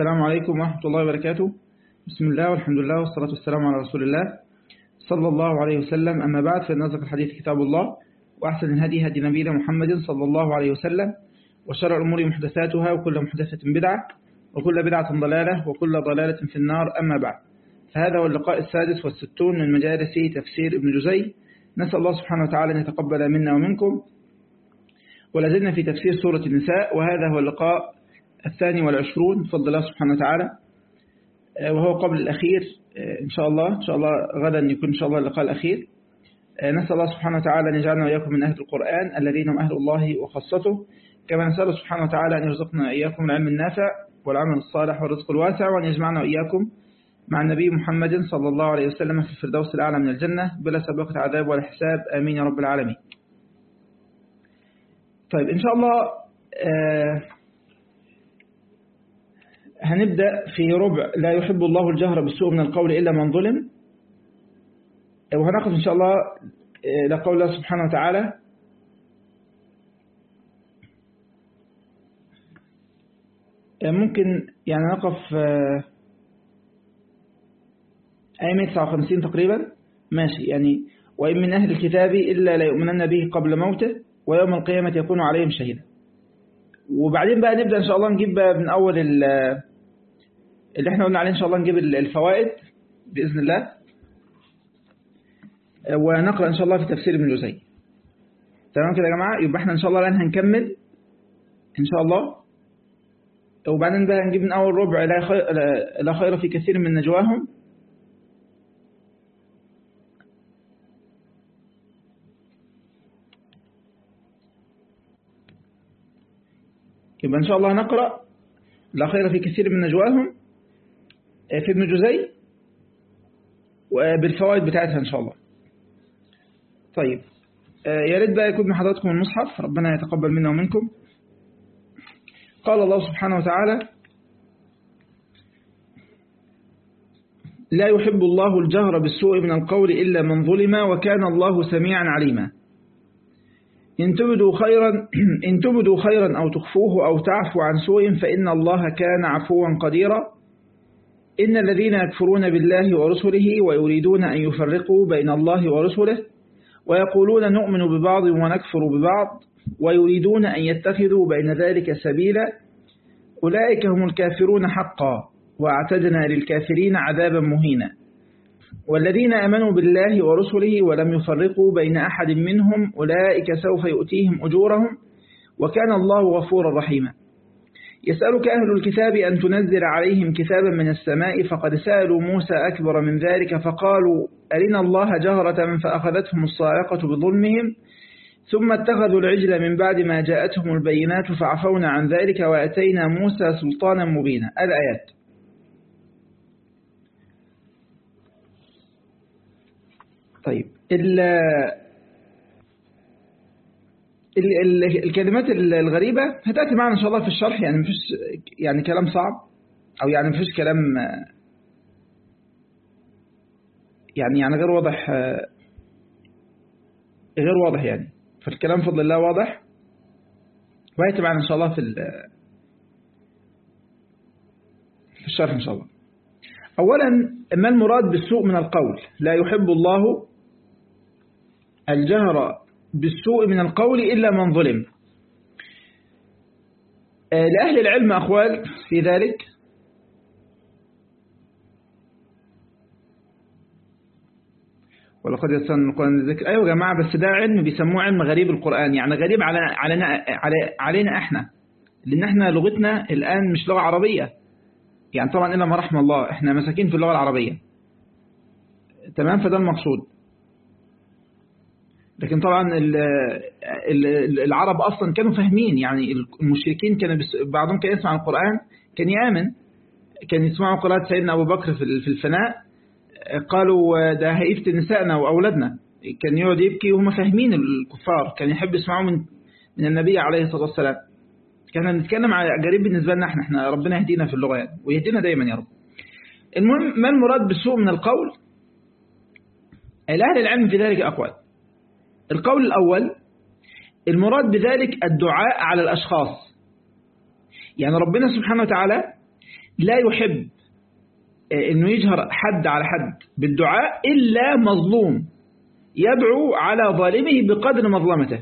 السلام عليكم ورحمة الله وبركاته بسم الله والحمد لله والصلاة والسلام على رسول الله صلى الله عليه وسلم أما بعد فإن أصدق الحديث كتاب الله وأحسن الهدي هدي نبينا محمد صلى الله عليه وسلم وشر الأمور محدثاتها وكل محدثة بدعة وكل بدعة ضلالة وكل ضلالة في النار أما بعد فهذا هو اللقاء السادس والستون من مجالس تفسير ابن جزي نسأل الله سبحانه وتعالى أن يتقبل منا ومنكم ولازلنا في تفسير سورة النساء وهذا هو اللقاء الثاني والعشرون بفضل الله سبحانه وتعالى وهو قبل الأخير إن شاء الله إن شاء الله غدا يكون إن شاء الله اللقاء الأخير نسأل الله سبحانه وتعالى أن يجعلنا وإياكم من أهل القرآن الذين هم أهل الله وخاصته كما نسأل سبحانه وتعالى أن يرزقنا إياكم العلم النافع والعمل الصالح والرزق الواسع وأن يجمعنا وإياكم مع النبي محمد صلى الله عليه وسلم في الفردوس الأعلى من الجنة بلا سابقة عذاب ولا حساب آمين يا رب العالمين طيب إن شاء الله آه هنبدأ في ربع لا يحب الله الجهر بالسوء من القول إلا من ظلم وهنأخذ إن شاء الله لقول الله سبحانه وتعالى ممكن يعني نقف آية 159 تقريبا ماشي يعني وإن من أهل الكتاب إلا لا يؤمنن به قبل موته ويوم القيامة يكون عليهم شهيدا وبعدين بقى نبدأ إن شاء الله نجيب بقى من أول اللي احنا قلنا عليه إن شاء الله نجيب الفوائد بإذن الله ونقرأ إن شاء الله في تفسير ابن جزي تمام كده يا جماعة يبقى احنا إن شاء الله الآن هنكمل إن شاء الله وبعدين بقى نجيب من أول ربع لا خير, لا خير في كثير من نجواهم يبقى إن شاء الله نقرأ لا خير في كثير من نجواهم في ابن جزي وبالفوائد بتاعتها إن شاء الله طيب يا ريت بقى يكون من حضراتكم المصحف ربنا يتقبل منا ومنكم قال الله سبحانه وتعالى لا يحب الله الجهر بالسوء من القول إلا من ظلم وكان الله سميعا عليما إن تبدوا خيرا إن تبدوا خيرا أو تخفوه أو تعفوا عن سوء فإن الله كان عفوا قديرا إن الذين يكفرون بالله ورسله ويريدون أن يفرقوا بين الله ورسله ويقولون نؤمن ببعض ونكفر ببعض ويريدون أن يتخذوا بين ذلك سبيلا أولئك هم الكافرون حقا واعتدنا للكافرين عذابا مهينا والذين أمنوا بالله ورسله ولم يفرقوا بين أحد منهم أولئك سوف يؤتيهم أجورهم وكان الله غفورا رحيما يسألك أهل الكتاب أن تنزل عليهم كتابا من السماء فقد سألوا موسى أكبر من ذلك فقالوا أرنا الله جهرة فأخذتهم الصاعقة بظلمهم ثم اتخذوا العجل من بعد ما جاءتهم البينات فعفونا عن ذلك وأتينا موسى سلطانا مبينا الآيات طيب ال ال الكلمات الغريبة هتأتي معنا إن شاء الله في الشرح يعني مفيش يعني كلام صعب أو يعني مفيش كلام يعني يعني غير واضح غير واضح يعني فالكلام فضل الله واضح وهيأتي معنا إن شاء الله في في الشرح إن شاء الله أولا ما المراد بالسوء من القول لا يحب الله الجهر بالسوء من القول إلا من ظلم لأهل العلم أخوال في ذلك ولقد يسن القرآن الذكر أيوة يا جماعة بس ده علم بيسموه علم غريب القرآن يعني غريب على علينا على علينا احنا لأن احنا لغتنا الآن مش لغة عربية يعني طبعا إلا ما رحم الله احنا مساكين في اللغة العربية تمام فده المقصود لكن طبعا العرب أصلا كانوا فاهمين يعني المشركين كانوا بعضهم كان يسمع القرآن كان يآمن كان يسمعوا قراءة سيدنا أبو بكر في الفناء قالوا ده هيفتن نسائنا وأولادنا كان يقعد يبكي وهم فاهمين الكفار كان يحب يسمعوا من من النبي عليه الصلاة والسلام كان نتكلم على قريب بالنسبة لنا احنا احنا ربنا يهدينا في اللغة يعني ويهدينا دايما يا رب المهم ما المراد بالسوء من القول الأهل العلم في ذلك أقوال القول الأول المراد بذلك الدعاء على الأشخاص يعني ربنا سبحانه وتعالى لا يحب انه يجهر حد على حد بالدعاء إلا مظلوم يدعو على ظالمه بقدر مظلمته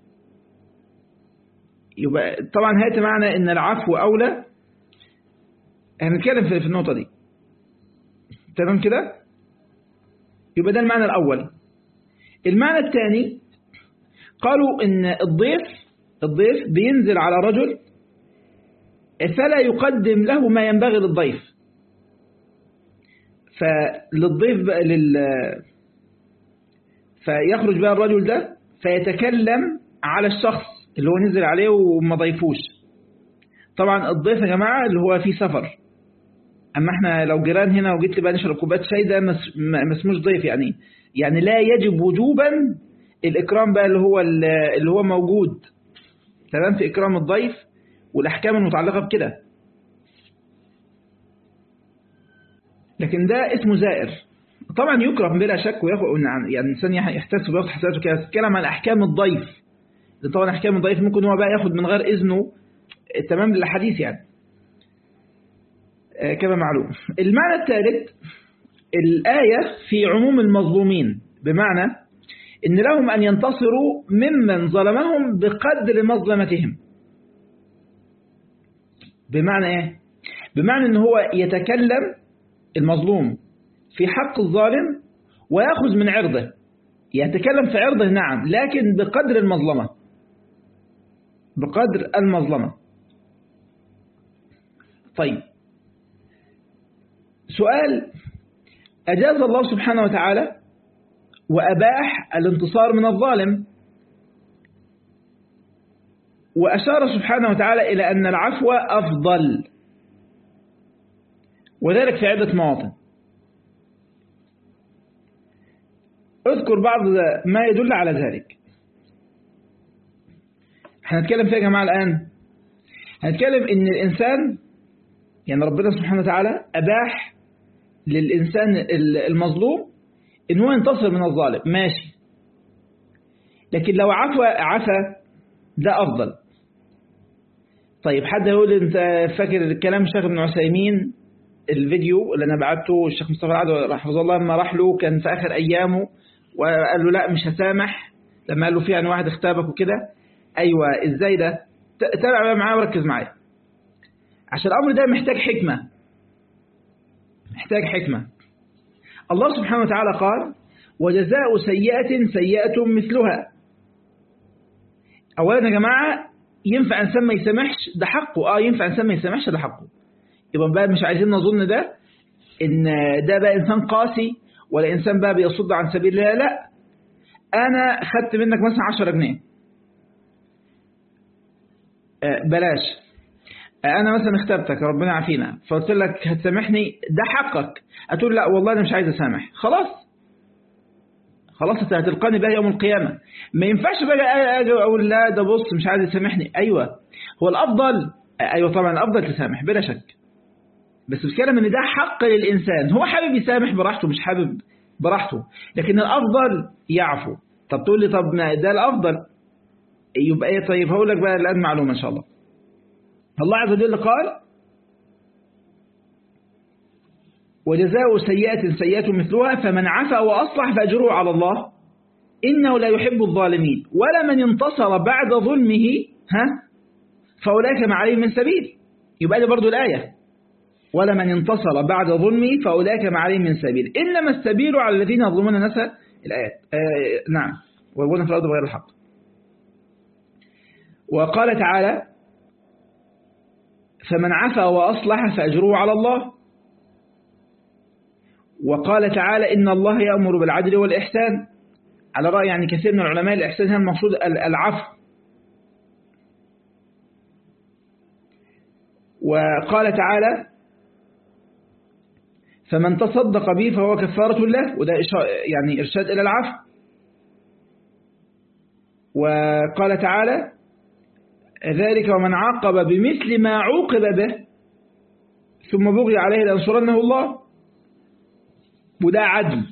يبقى طبعا هات معنى ان العفو أولى هنتكلم في النقطة دي تمام كده يبقى ده المعنى الأول المعنى الثاني قالوا ان الضيف الضيف بينزل على رجل فلا يقدم له ما ينبغي للضيف فللضيف بقى لل فيخرج بقى الرجل ده فيتكلم على الشخص اللي هو نزل عليه وما ضيفوش طبعا الضيف يا جماعة اللي هو في سفر أما احنا لو جيران هنا وجيت لي بقى نشرب كوبايه شاي ده ما اسموش ضيف يعني يعني لا يجب وجوبا الإكرام بقى اللي هو اللي هو موجود تمام في إكرام الضيف والأحكام المتعلقة بكده لكن ده اسمه زائر طبعا يكرم بلا شك وياخد يعني الإنسان يحتسب وياخد حساباته كده تتكلم عن أحكام الضيف طبعا أحكام الضيف ممكن هو بقى ياخد من غير إذنه تمام للحديث يعني كما معلوم المعنى الثالث الآية في عموم المظلومين بمعنى إن لهم أن ينتصروا ممن ظلمهم بقدر مظلمتهم بمعنى إيه؟ بمعنى إن هو يتكلم المظلوم في حق الظالم ويأخذ من عرضه يتكلم في عرضه نعم لكن بقدر المظلمة بقدر المظلمة طيب سؤال أجاز الله سبحانه وتعالى وأباح الانتصار من الظالم وأشار سبحانه وتعالى إلى أن العفو أفضل وذلك في عدة مواطن اذكر بعض ما يدل على ذلك هنتكلم فيها يا جماعة الآن هنتكلم إن الإنسان يعني ربنا سبحانه وتعالى أباح للإنسان المظلوم إن هو ينتصر من الظالم ماشي لكن لو عفى عفى ده أفضل طيب حد يقول أنت فاكر كلام الشيخ ابن عثيمين الفيديو اللي أنا بعته الشيخ مصطفى العدو حفظه الله لما راح له كان في آخر أيامه وقال له لا مش هسامح لما قال له في عن واحد اختابك وكده أيوة إزاي ده تابع بقى معايا وركز معايا عشان الأمر ده محتاج حكمة محتاج حكمة الله سبحانه وتعالى قال وجزاء سيئة سيئة مثلها أولا يا جماعة ينفع إنسان ما يسامحش ده حقه آه ينفع إنسان ما يسامحش ده حقه يبقى بقى مش عايزين نظن ده إن ده بقى إنسان قاسي ولا إنسان بقى بيصد عن سبيل الله لا أنا خدت منك مثلا 10 جنيه بلاش انا مثلا اخترتك ربنا يعافينا فقلت لك هتسامحني ده حقك هتقول لا والله انا مش عايز اسامح خلاص خلاص انت هتلقاني بقى يوم القيامه ما ينفعش بقى اجي اقول لا ده بص مش عايز يسامحني ايوه هو الافضل ايوه طبعا الافضل تسامح بلا شك بس بتكلم ان ده حق للانسان هو حابب يسامح براحته مش حابب براحته لكن الافضل يعفو طب تقول لي طب ما ده الافضل يبقى ايه طيب هقول لك بقى الان معلومه ان شاء الله الله عز وجل قال وجزاء سيئة سيئة مثلها فمن عفا وأصلح فأجره على الله إنه لا يحب الظالمين ولا من انتصر بعد ظلمه ها فأولئك ما عليه من سبيل يبقى دي برضو الآية ولا من انتصر بعد ظلمه فأولئك ما عليه من سبيل إنما السبيل على الذين يظلمون الناس الآيات آه نعم ويقولون في الأرض بغير الحق وقال تعالى فمن عفا وأصلح فأجره على الله وقال تعالى إن الله يأمر بالعدل والإحسان على رأي يعني كثير من العلماء الإحسان هنا المقصود العفو وقال تعالى فمن تصدق به فهو كفارة له وده يعني إرشاد إلى العفو وقال تعالى ذلك ومن عاقب بمثل ما عوقب به ثم بغي عليه لأنصرنه الله وده عدل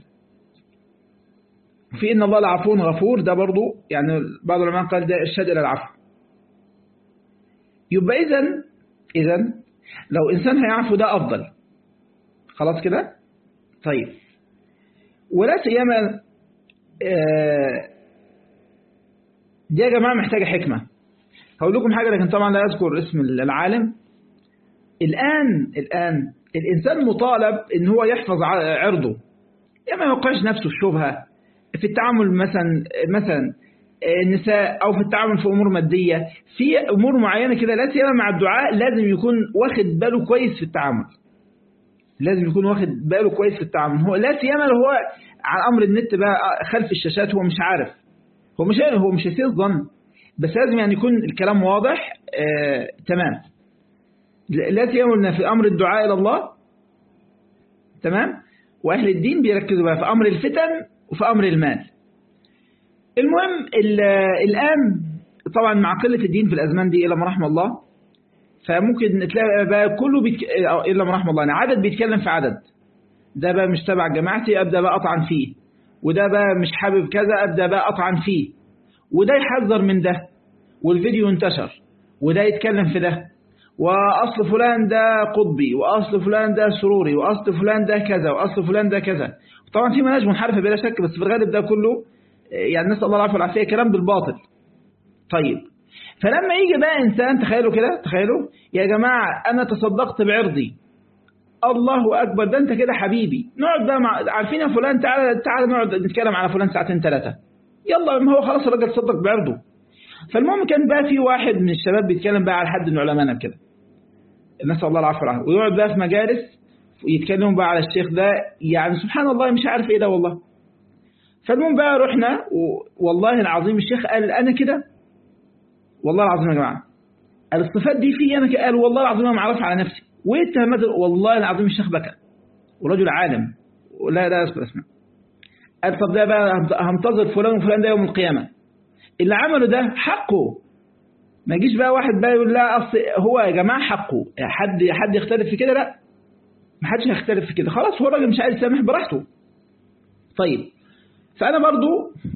في إن الله لعفو غفور ده برضو يعني بعض العلماء قال ده إرشاد إلى العفو يبقى إذن إذن لو إنسان هيعفو ده أفضل خلاص كده طيب ولا سيما آه، دي يا جماعة محتاجة حكمة هقول لكم حاجة لكن طبعا لا أذكر اسم العالم الآن الآن الإنسان مطالب إن هو يحفظ عرضه يعني ما يوقعش نفسه في شبهة في التعامل مثلا مثلا النساء أو في التعامل في أمور مادية في أمور معينة كده لا سيما مع الدعاء لازم يكون واخد باله كويس في التعامل لازم يكون واخد باله كويس في التعامل هو لا سيما لو هو على أمر النت بقى خلف الشاشات هو مش عارف هو مش هو مش هيسير الظن بس لازم يعني يكون الكلام واضح آه تمام لا سيما في أمر الدعاء إلى الله تمام وأهل الدين بيركزوا بقى في أمر الفتن وفي أمر المال المهم الآن طبعا مع قلة الدين في الأزمان دي إلا ما رحم الله فممكن تلاقي بقى كله بيتك... إلا ما رحم الله يعني عدد بيتكلم في عدد ده بقى مش تبع جماعتي أبدأ بقى أطعن فيه وده بقى مش حابب كذا أبدأ بقى أطعن فيه وده يحذر من ده والفيديو انتشر وده يتكلم في ده وأصل فلان ده قطبي وأصل فلان ده سروري وأصل فلان ده كذا وأصل فلان ده كذا طبعا في مناهج منحرفة بلا شك بس في الغالب ده كله يعني نسأل الله العافية والعافية كلام بالباطل طيب فلما يجي بقى إنسان تخيلوا كده تخيلوا يا جماعة أنا تصدقت بعرضي الله أكبر ده أنت كده حبيبي نقعد بقى مع عارفين يا فلان تعالى تعالى نقعد نتكلم على فلان ساعتين ثلاثة يلا ما هو خلاص الراجل صدق بعرضه فالمهم كان بقى في واحد من الشباب بيتكلم بقى على حد من علمائنا كده نسأل الله العافية والعافية ويقعد بقى في مجالس يتكلموا بقى على الشيخ ده يعني سبحان الله مش عارف ايه ده والله فالمهم بقى رحنا والله العظيم الشيخ قال انا كده والله العظيم يا جماعه قال الصفات دي في انا قال والله العظيم ما اعرفها على نفسي واتهمت والله العظيم الشيخ بكى ورجل عالم لا لا اذكر اسمه قال طب ده بقى هنتظر فلان وفلان ده يوم القيامه اللي عمله ده حقه ما يجيش بقى واحد بقى يقول لا اصل هو يا جماعه حقه حد حد يختلف في كده لا ما حدش هيختلف في كده خلاص هو الراجل مش عايز يسامح براحته طيب فأنا برضو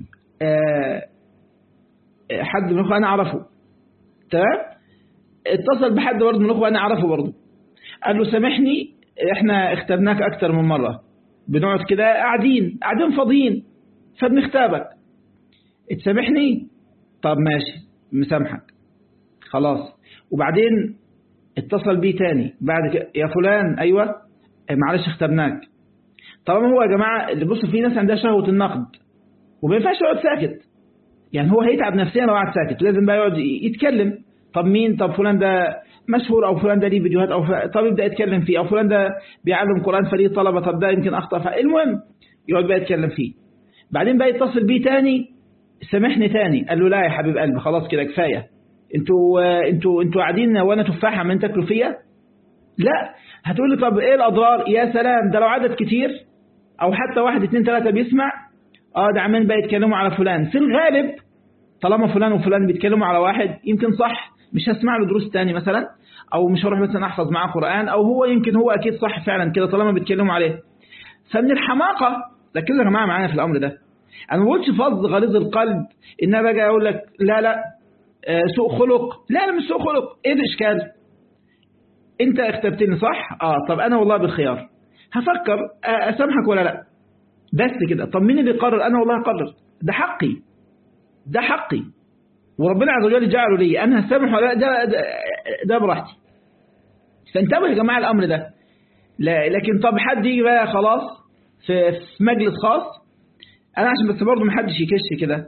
آه حد من الأخوة أنا أعرفه تمام اتصل بحد برضو من الأخوة أنا أعرفه برضو قال له سامحني احنا اخترناك أكتر من مرة بنقعد كده قاعدين قاعدين فاضيين فبنختابك تسامحني طب ماشي مسامحك خلاص وبعدين اتصل بيه تاني بعد كده يا فلان أيوة معلش اخترناك طالما هو يا جماعة اللي بص في ناس عندها شهوة النقد وما ينفعش يقعد ساكت يعني هو هيتعب نفسيا لو قعد ساكت لازم بقى يقعد يتكلم طب مين طب فلان ده مشهور او فلان ده ليه فيديوهات او ف... طب يبدا يتكلم فيه او فلان ده بيعلم قران فليه طلبه طب ده يمكن اخطا فالمهم يقعد بقى يتكلم فيه بعدين بقى يتصل بيه تاني سامحني تاني قال له لا يا حبيب قلبي خلاص كده كفايه انتوا انتوا انتوا قاعدين وانا تفاحه عمالين تاكلوا فيا لا هتقول لي طب ايه الاضرار يا سلام ده لو عدد كتير او حتى واحد اتنين تلاتة بيسمع اه ده عمال بقى يتكلموا على فلان في الغالب طالما فلان وفلان بيتكلموا على واحد يمكن صح مش هسمع له دروس تاني مثلا او مش هروح مثلا احفظ معاه قرآن او هو يمكن هو اكيد صح فعلا كده طالما بيتكلموا عليه فمن الحماقة ركزوا يا جماعة معايا في الامر ده انا ما بقولش فظ غليظ القلب ان انا باجي اقول لك لا لا آه سوء خلق لا لا مش سوء خلق ايه الاشكال انت اختبتني صح اه طب انا والله بالخيار هفكر اسامحك ولا لا بس كده طب مين اللي يقرر انا والله هقرر ده حقي ده حقي وربنا عز وجل جعله لي انا هسامح ولا ده ده, ده براحتي فانتبهوا يا جماعه الامر ده لا لكن طب حد يجي بقى خلاص في, في مجلس خاص انا عشان بس برضه ما حدش يكش كده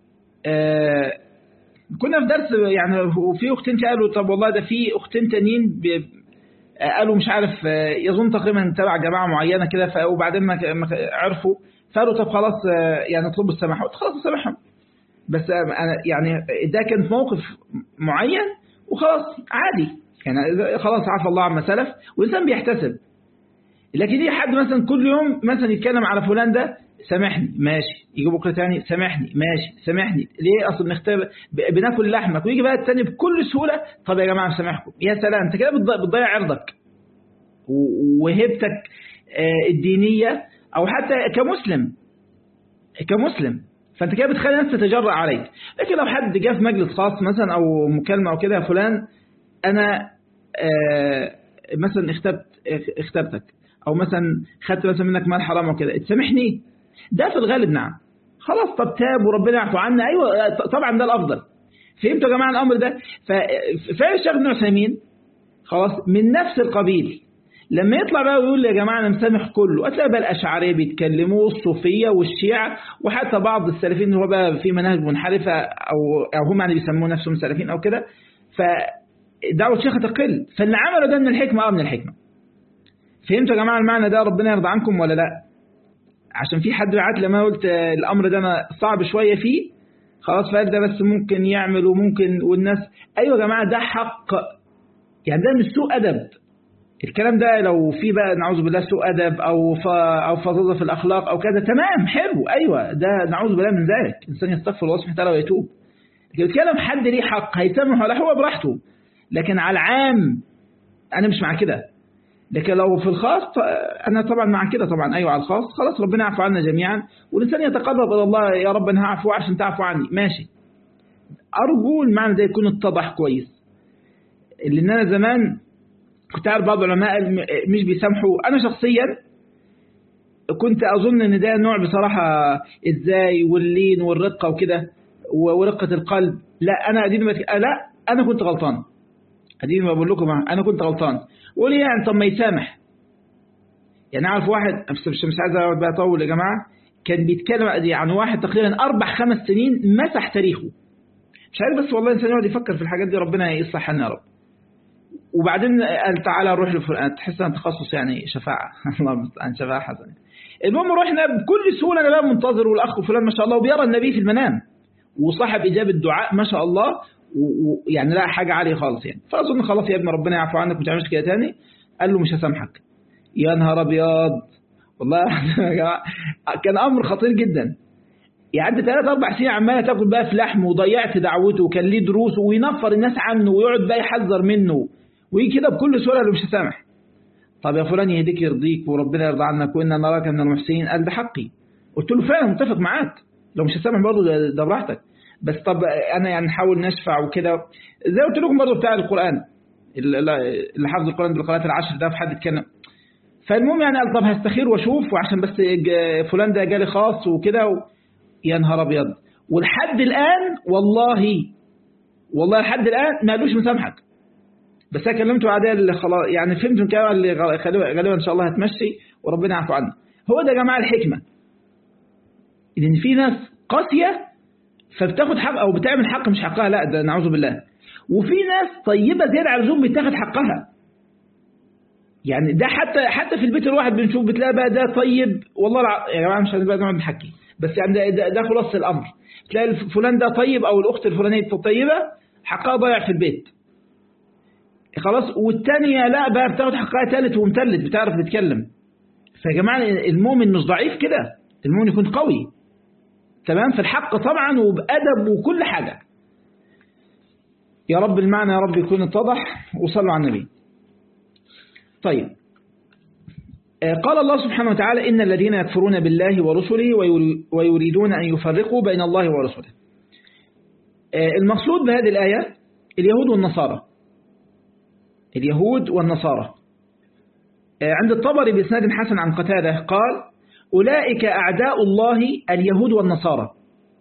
آه كنا في درس يعني وفي اختين قالوا طب والله ده في اختين تانيين قالوا مش عارف يظن تقريبا تبع جماعة معينة كده وبعدين ما عرفوا فقالوا طب خلاص يعني اطلبوا السماح قلت خلاص سامحهم بس أنا يعني ده كان في موقف معين وخلاص عادي يعني خلاص عفى الله عما سلف والإنسان بيحتسب لكن يجي حد مثلا كل يوم مثلا يتكلم على فلان ده سامحني ماشي يجي بكره تاني سامحني ماشي سامحني ليه اصل بنختبر بناكل لحمك ويجي بقى التاني بكل سهوله طب يا جماعه مسامحكم يا سلام انت كده بتضيع عرضك وهيبتك الدينيه او حتى كمسلم كمسلم فانت كده بتخلي الناس تتجرأ عليك لكن لو حد جه في مجلس خاص مثلا او مكالمه او كده يا فلان انا مثلا اختبت اختبتك او مثلا خدت مثلا منك مال حرام وكده تسامحني ده في الغالب نعم خلاص طب تاب وربنا يعفو عنا ايوه طبعا ده الافضل فهمتوا يا جماعه الامر ده ففعل الشيخ ابن عثيمين خلاص من نفس القبيل لما يطلع بقى ويقول يا جماعه انا مسامح كله هتلاقي بقى الاشعريه بيتكلموا الصوفيه والشيعه وحتى بعض السلفيين اللي هو بقى في مناهج منحرفه او او هم يعني بيسموا نفسهم سلفيين او كده فدعوه الشيخ تقل فاللي عمله ده من الحكمه اه من الحكمه فهمتوا يا جماعه المعنى ده ربنا يرضى عنكم ولا لا عشان في حد بعت لما قلت الامر ده انا صعب شويه فيه خلاص فقال ده بس ممكن يعمل وممكن والناس ايوه يا جماعه ده حق يعني ده مش سوء ادب الكلام ده لو في بقى نعوذ بالله سوء ادب او ف... او فظاظه في الاخلاق او كذا تمام حلو ايوه ده نعوذ بالله من ذلك الانسان يستغفر الله سبحانه وتعالى ويتوب لكن بيتكلم حد ليه حق هيسامح ولا هو براحته لكن على العام انا مش مع كده لكن لو في الخاص انا طبعا مع كده طبعا ايوه على الخاص خلاص ربنا يعفو عنا جميعا والانسان يتقرب الى الله يا رب انا هعفو عشان تعفو عني ماشي ارجو المعنى ده يكون اتضح كويس لان انا زمان كنت عارف بعض العلماء مش بيسامحوا انا شخصيا كنت اظن ان ده نوع بصراحه ازاي واللين والرقه وكده ورقه القلب لا انا ادين لا انا كنت غلطان ادين ما بقول لكم انا كنت غلطان قول يعني طب ما يسامح يعني اعرف واحد بس مش مش عايز اقعد بقى اطول يا جماعه كان بيتكلم عن واحد تقريبا اربع خمس سنين مسح تاريخه مش عارف بس والله الانسان يقعد يفكر في الحاجات دي ربنا يصلح لنا يا رب وبعدين قال تعالى نروح لفلان تحس ان تخصص يعني شفاعه الله المستعان شفاعه حسنه المهم رحنا بكل سهوله انا بقى منتظر والاخ فلان ما شاء الله وبيرى النبي في المنام وصاحب اجابه دعاء ما شاء الله ويعني لا حاجه عاليه خالص يعني فاظن خلاص يا ابن ربنا يعفو عنك ما تعملش كده تاني قال له مش هسامحك يا نهار ابيض والله يا جماعه كان امر خطير جدا يعني انت ثلاث اربع سنين عماله تاكل بقى في لحم وضيعت دعوته وكان ليه دروس وينفر الناس عنه ويقعد بقى يحذر منه ويجي كده بكل سهوله اللي مش هسامح طب يا فلان يهديك يرضيك وربنا يرضى عنك وإنا نراك من المحسنين قال ده حقي قلت له فعلا متفق معاك لو مش هسامح برضه ده براحتك بس طب انا يعني نحاول نشفع وكده زي قلت لكم برضه بتاع القرآن اللي حافظ القرآن بالقراءات العشر ده في حد اتكلم فالمهم يعني قال طب هستخير واشوف وعشان بس فلان ده جالي خاص وكده و... يا نهار ابيض ولحد الان والله والله لحد الان ما قالوش مسامحك بس انا كلمته بعدها خلاص يعني فهمت كده اللي غالبا ان شاء الله هتمشي وربنا يعفو عنه هو ده يا جماعه الحكمه ان في ناس قاسيه فبتاخد حق او بتعمل حق مش حقها لا ده نعوذ بالله وفي ناس طيبه زياده على اللزوم بتاخد حقها يعني ده حتى حتى في البيت الواحد بنشوف بتلاقي بقى ده طيب والله الع... يا جماعه مش هنبقى نقعد نحكي بس يعني ده, ده, ده خلاص الامر تلاقي فلان ده طيب او الاخت الفلانيه طيبه حقها ضايع في البيت خلاص والثانيه لا بقى بتاخد حقها ثالث ومثلث بتعرف تتكلم فيا جماعه المؤمن مش ضعيف كده المؤمن يكون قوي تمام في الحق طبعا وبأدب وكل حاجة يا رب المعنى يا رب يكون اتضح وصلوا على النبي طيب قال الله سبحانه وتعالى إن الذين يكفرون بالله ورسله ويريدون أن يفرقوا بين الله ورسله المقصود بهذه الآية اليهود والنصارى اليهود والنصارى عند الطبري بإسناد حسن عن قتادة قال أولئك أعداء الله اليهود والنصارى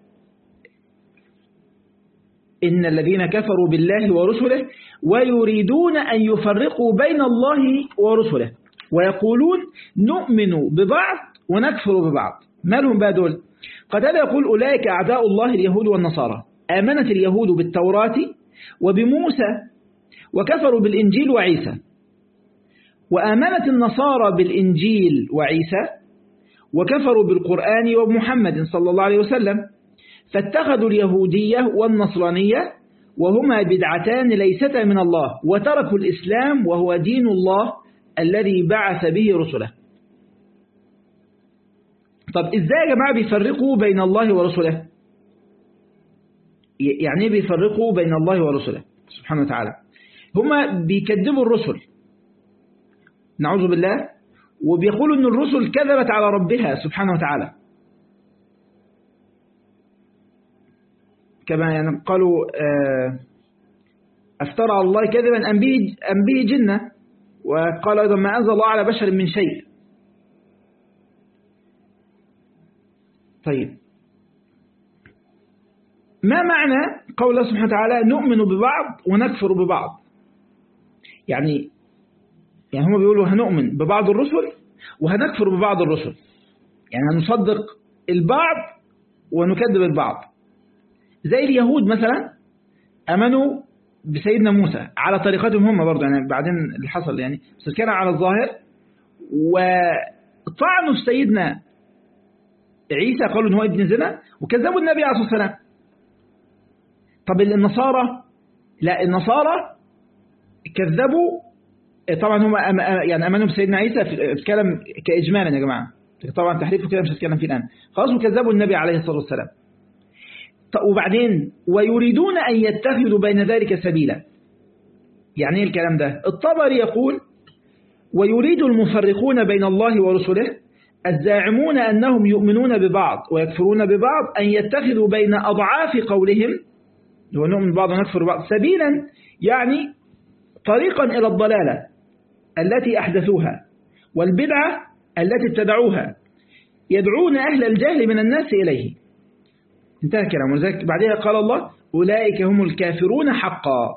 إن الذين كفروا بالله ورسله ويريدون أن يفرقوا بين الله ورسله ويقولون نؤمن ببعض ونكفر ببعض ما لهم بقى دول قتال يقول أولئك أعداء الله اليهود والنصارى آمنت اليهود بالتوراة وبموسى وكفروا بالإنجيل وعيسى وآمنت النصارى بالإنجيل وعيسى وكفروا بالقرآن وبمحمد صلى الله عليه وسلم فاتخذوا اليهودية والنصرانية وهما بدعتان ليستا من الله وتركوا الإسلام وهو دين الله الذي بعث به رسله طب إزاي يا جماعة بيفرقوا بين الله ورسله يعني ايه بيفرقوا بين الله ورسله سبحانه وتعالى هما بيكذبوا الرسل نعوذ بالله وبيقولوا أن الرسل كذبت على ربها سبحانه وتعالى كما يعني قالوا افترى على الله كذبا أم به, أم به جنة وقال أيضا ما أنزل الله على بشر من شيء طيب ما معنى قول الله سبحانه وتعالى نؤمن ببعض ونكفر ببعض يعني يعني هم بيقولوا هنؤمن ببعض الرسل وهنكفر ببعض الرسل يعني هنصدق البعض ونكذب البعض زي اليهود مثلا أمنوا بسيدنا موسى على طريقتهم هم برضه يعني بعدين اللي حصل يعني بس كان على الظاهر وطعنوا في سيدنا عيسى قالوا ان هو ابن زنا وكذبوا النبي عليه الصلاه والسلام طب النصارى لا النصارى كذبوا طبعا هم يعني امنوا بسيدنا عيسى في كلام كاجمالا يا جماعه طبعا تحريف كده مش هتكلم فيه الان خلاص وكذبوا النبي عليه الصلاه والسلام وبعدين ويريدون ان يتخذوا بين ذلك سبيلا يعني ايه الكلام ده الطبري يقول ويريد المفرقون بين الله ورسله الزاعمون أنهم يؤمنون ببعض ويكفرون ببعض أن يتخذوا بين أضعاف قولهم هو نؤمن ببعض ونكفر ببعض سبيلا يعني طريقا إلى الضلالة التي أحدثوها والبدعة التي ابتدعوها يدعون أهل الجهل من الناس إليه انتهى كلام وذلك بعدها قال الله أولئك هم الكافرون حقا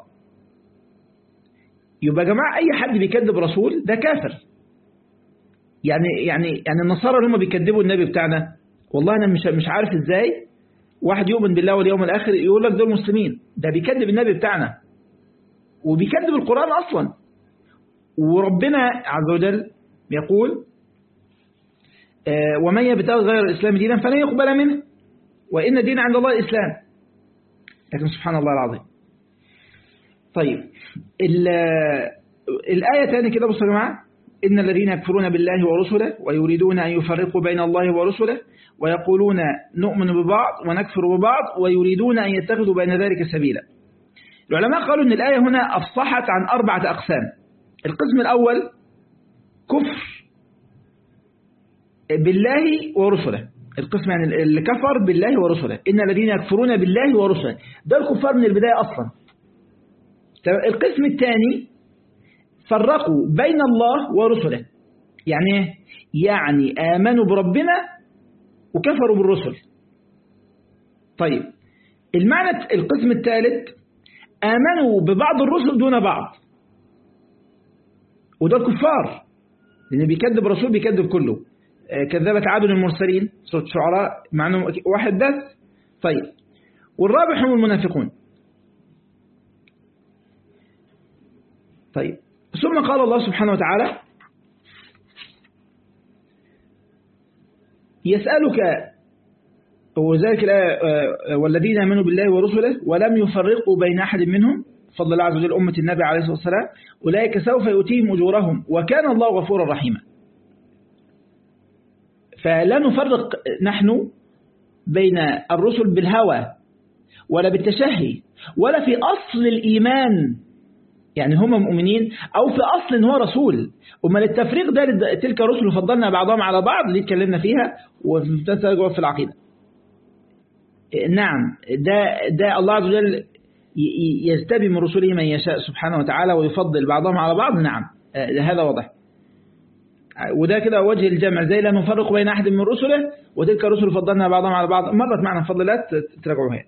يبقى يا جماعة أي حد بيكذب رسول ده كافر يعني يعني يعني النصارى اللي هم بيكذبوا النبي بتاعنا والله أنا مش مش عارف إزاي واحد يؤمن بالله واليوم الآخر يقول لك دول مسلمين ده بيكذب النبي بتاعنا وبيكذب القرآن أصلا وربنا عز وجل يقول ومن يبتغي غير الإسلام دينا فلن يقبل منه وإن الدين عند الله الإسلام لكن سبحان الله العظيم طيب الآية تاني كده بصوا يا جماعة إن الذين يكفرون بالله ورسله ويريدون أن يفرقوا بين الله ورسله ويقولون نؤمن ببعض ونكفر ببعض ويريدون أن يتخذوا بين ذلك سبيلا العلماء قالوا أن الآية هنا أفصحت عن أربعة أقسام القسم الأول كفر بالله ورسله القسم يعني اللي كفر بالله ورسله إن الذين يكفرون بالله ورسله ده الكفار من البداية أصلا القسم الثاني فرقوا بين الله ورسله يعني يعني آمنوا بربنا وكفروا بالرسل طيب المعنى القسم الثالث آمنوا ببعض الرسل دون بعض وده الكفار لأن بيكذب رسول بيكذب كله كذبت عاد المرسلين سورة الشعراء مع انه واحد بس طيب والرابع هم المنافقون طيب ثم قال الله سبحانه وتعالى يسألك وذلك الآية والذين آمنوا بالله ورسله ولم يفرقوا بين أحد منهم فضل الله عز وجل أمة النبي عليه الصلاة والسلام أولئك سوف يؤتيهم أجورهم وكان الله غفورا رحيما فلا نفرق نحن بين الرسل بالهوى ولا بالتشهي ولا في أصل الإيمان يعني هم مؤمنين أو في أصل إن هو رسول وما التفريق ده تلك الرسل فضلنا بعضهم على بعض اللي اتكلمنا فيها وفي العقيدة نعم ده, ده الله عز وجل يجتبي من رسله من يشاء سبحانه وتعالى ويفضل بعضهم على بعض نعم هذا واضح وده كده وجه الجمع زي لا نفرق بين أحد من رسله وتلك الرسل فضلنا بعضهم على بعض مرت معنا فضلات تراجعوها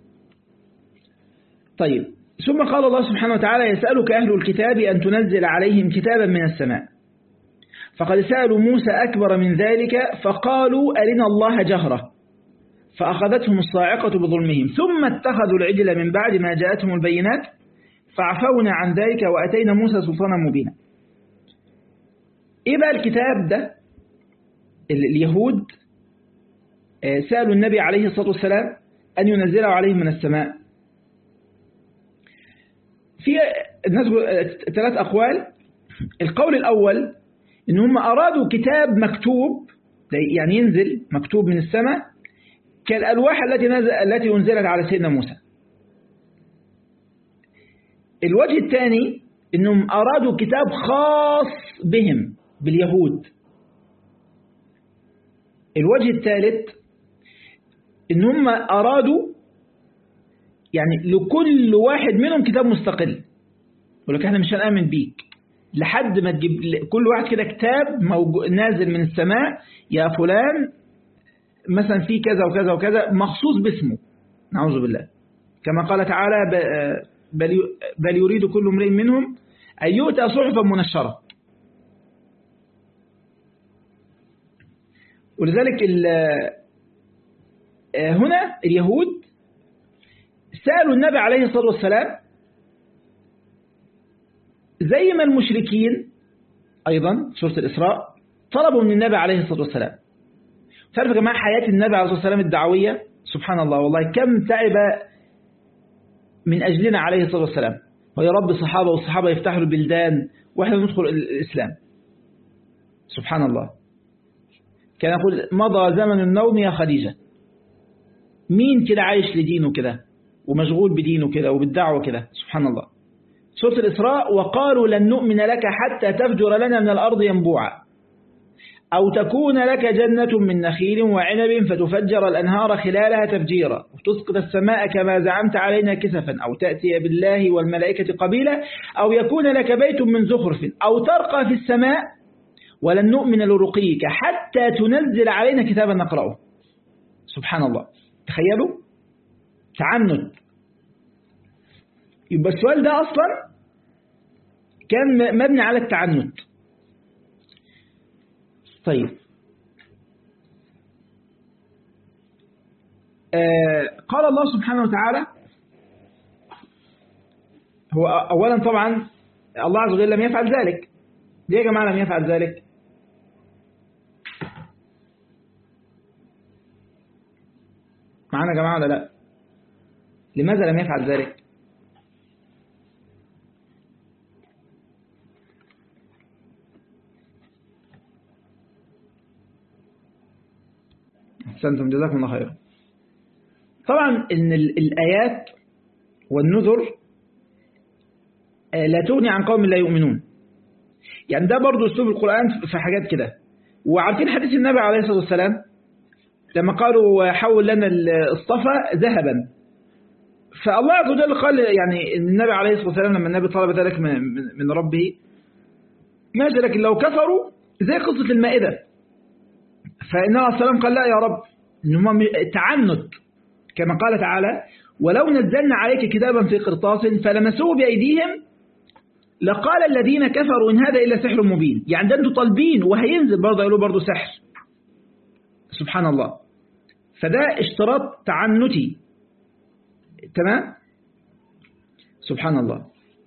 طيب ثم قال الله سبحانه وتعالى يسألك أهل الكتاب أن تنزل عليهم كتابا من السماء فقد سألوا موسى أكبر من ذلك فقالوا أرنا الله جهرة فأخذتهم الصاعقة بظلمهم ثم اتخذوا العجل من بعد ما جاءتهم البينات فعفونا عن ذلك وأتينا موسى سلطانا مبينا إيه بقى الكتاب ده اليهود سألوا النبي عليه الصلاة والسلام أن ينزله عليهم من السماء في الناس ثلاث أقوال القول الأول إن هم أرادوا كتاب مكتوب يعني ينزل مكتوب من السماء كالألواح التي نزل التي أنزلت على سيدنا موسى الوجه الثاني إنهم أرادوا كتاب خاص بهم باليهود الوجه الثالث إن هم أرادوا يعني لكل واحد منهم كتاب مستقل يقول لك احنا مش هنآمن بيك لحد ما تجيب كل واحد كده كتاب موجو... نازل من السماء يا فلان مثلا في كذا وكذا وكذا مخصوص باسمه نعوذ بالله كما قال تعالى بل, بل يريد كل امرئ منهم أن يؤتى صحفا منشرة ولذلك هنا اليهود سألوا النبي عليه الصلاة والسلام زي ما المشركين أيضا سورة الإسراء طلبوا من النبي عليه الصلاة والسلام تعرف يا جماعة حياة النبي عليه الصلاة والسلام الدعوية سبحان الله والله كم تعب من أجلنا عليه الصلاة والسلام ويا رب الصحابة والصحابة يفتحوا البلدان وإحنا ندخل الإسلام سبحان الله كان يقول مضى زمن النوم يا خديجة مين كده عايش لدينه كده ومشغول بدينه كده وبالدعوة كده سبحان الله سورة الإسراء وقالوا لن نؤمن لك حتى تفجر لنا من الأرض ينبوعا أو تكون لك جنة من نخيل وعنب فتفجر الأنهار خلالها تفجيرا وتسقط السماء كما زعمت علينا كسفا أو تأتي بالله والملائكة قبيلا أو يكون لك بيت من زخرف أو ترقى في السماء ولن نؤمن لرقيك حتى تنزل علينا كتابا نقرأه سبحان الله تخيلوا تعنت يبقى السؤال ده أصلا كان مبني على التعنت طيب آه قال الله سبحانه وتعالى هو أولا طبعا الله عز وجل لم يفعل ذلك ليه يا جماعة لم يفعل ذلك معانا يا جماعة ولا لا لماذا لم يفعل ذلك أحسنتم جزاكم الله خيرا طبعا إن الآيات والنذر لا تغني عن قوم لا يؤمنون يعني ده برضو أسلوب القرآن في حاجات كده وعارفين حديث النبي عليه الصلاة والسلام لما قالوا حول لنا الصفا ذهبا فالله عز وجل قال يعني النبي عليه الصلاة والسلام لما النبي طلب ذلك من, من ربه ماشي لكن لو كفروا زي قصة المائدة فإن الله السلام قال لا يا رب إنهم تعنت كما قال تعالى ولو نزلنا عليك كتابا في قرطاس فلمسوه بأيديهم لقال الذين كفروا إن هذا إلا سحر مبين يعني ده أنتوا طالبين وهينزل برضه يقولوا برضه سحر سبحان الله فده اشتراط تعنتي تمام سبحان الله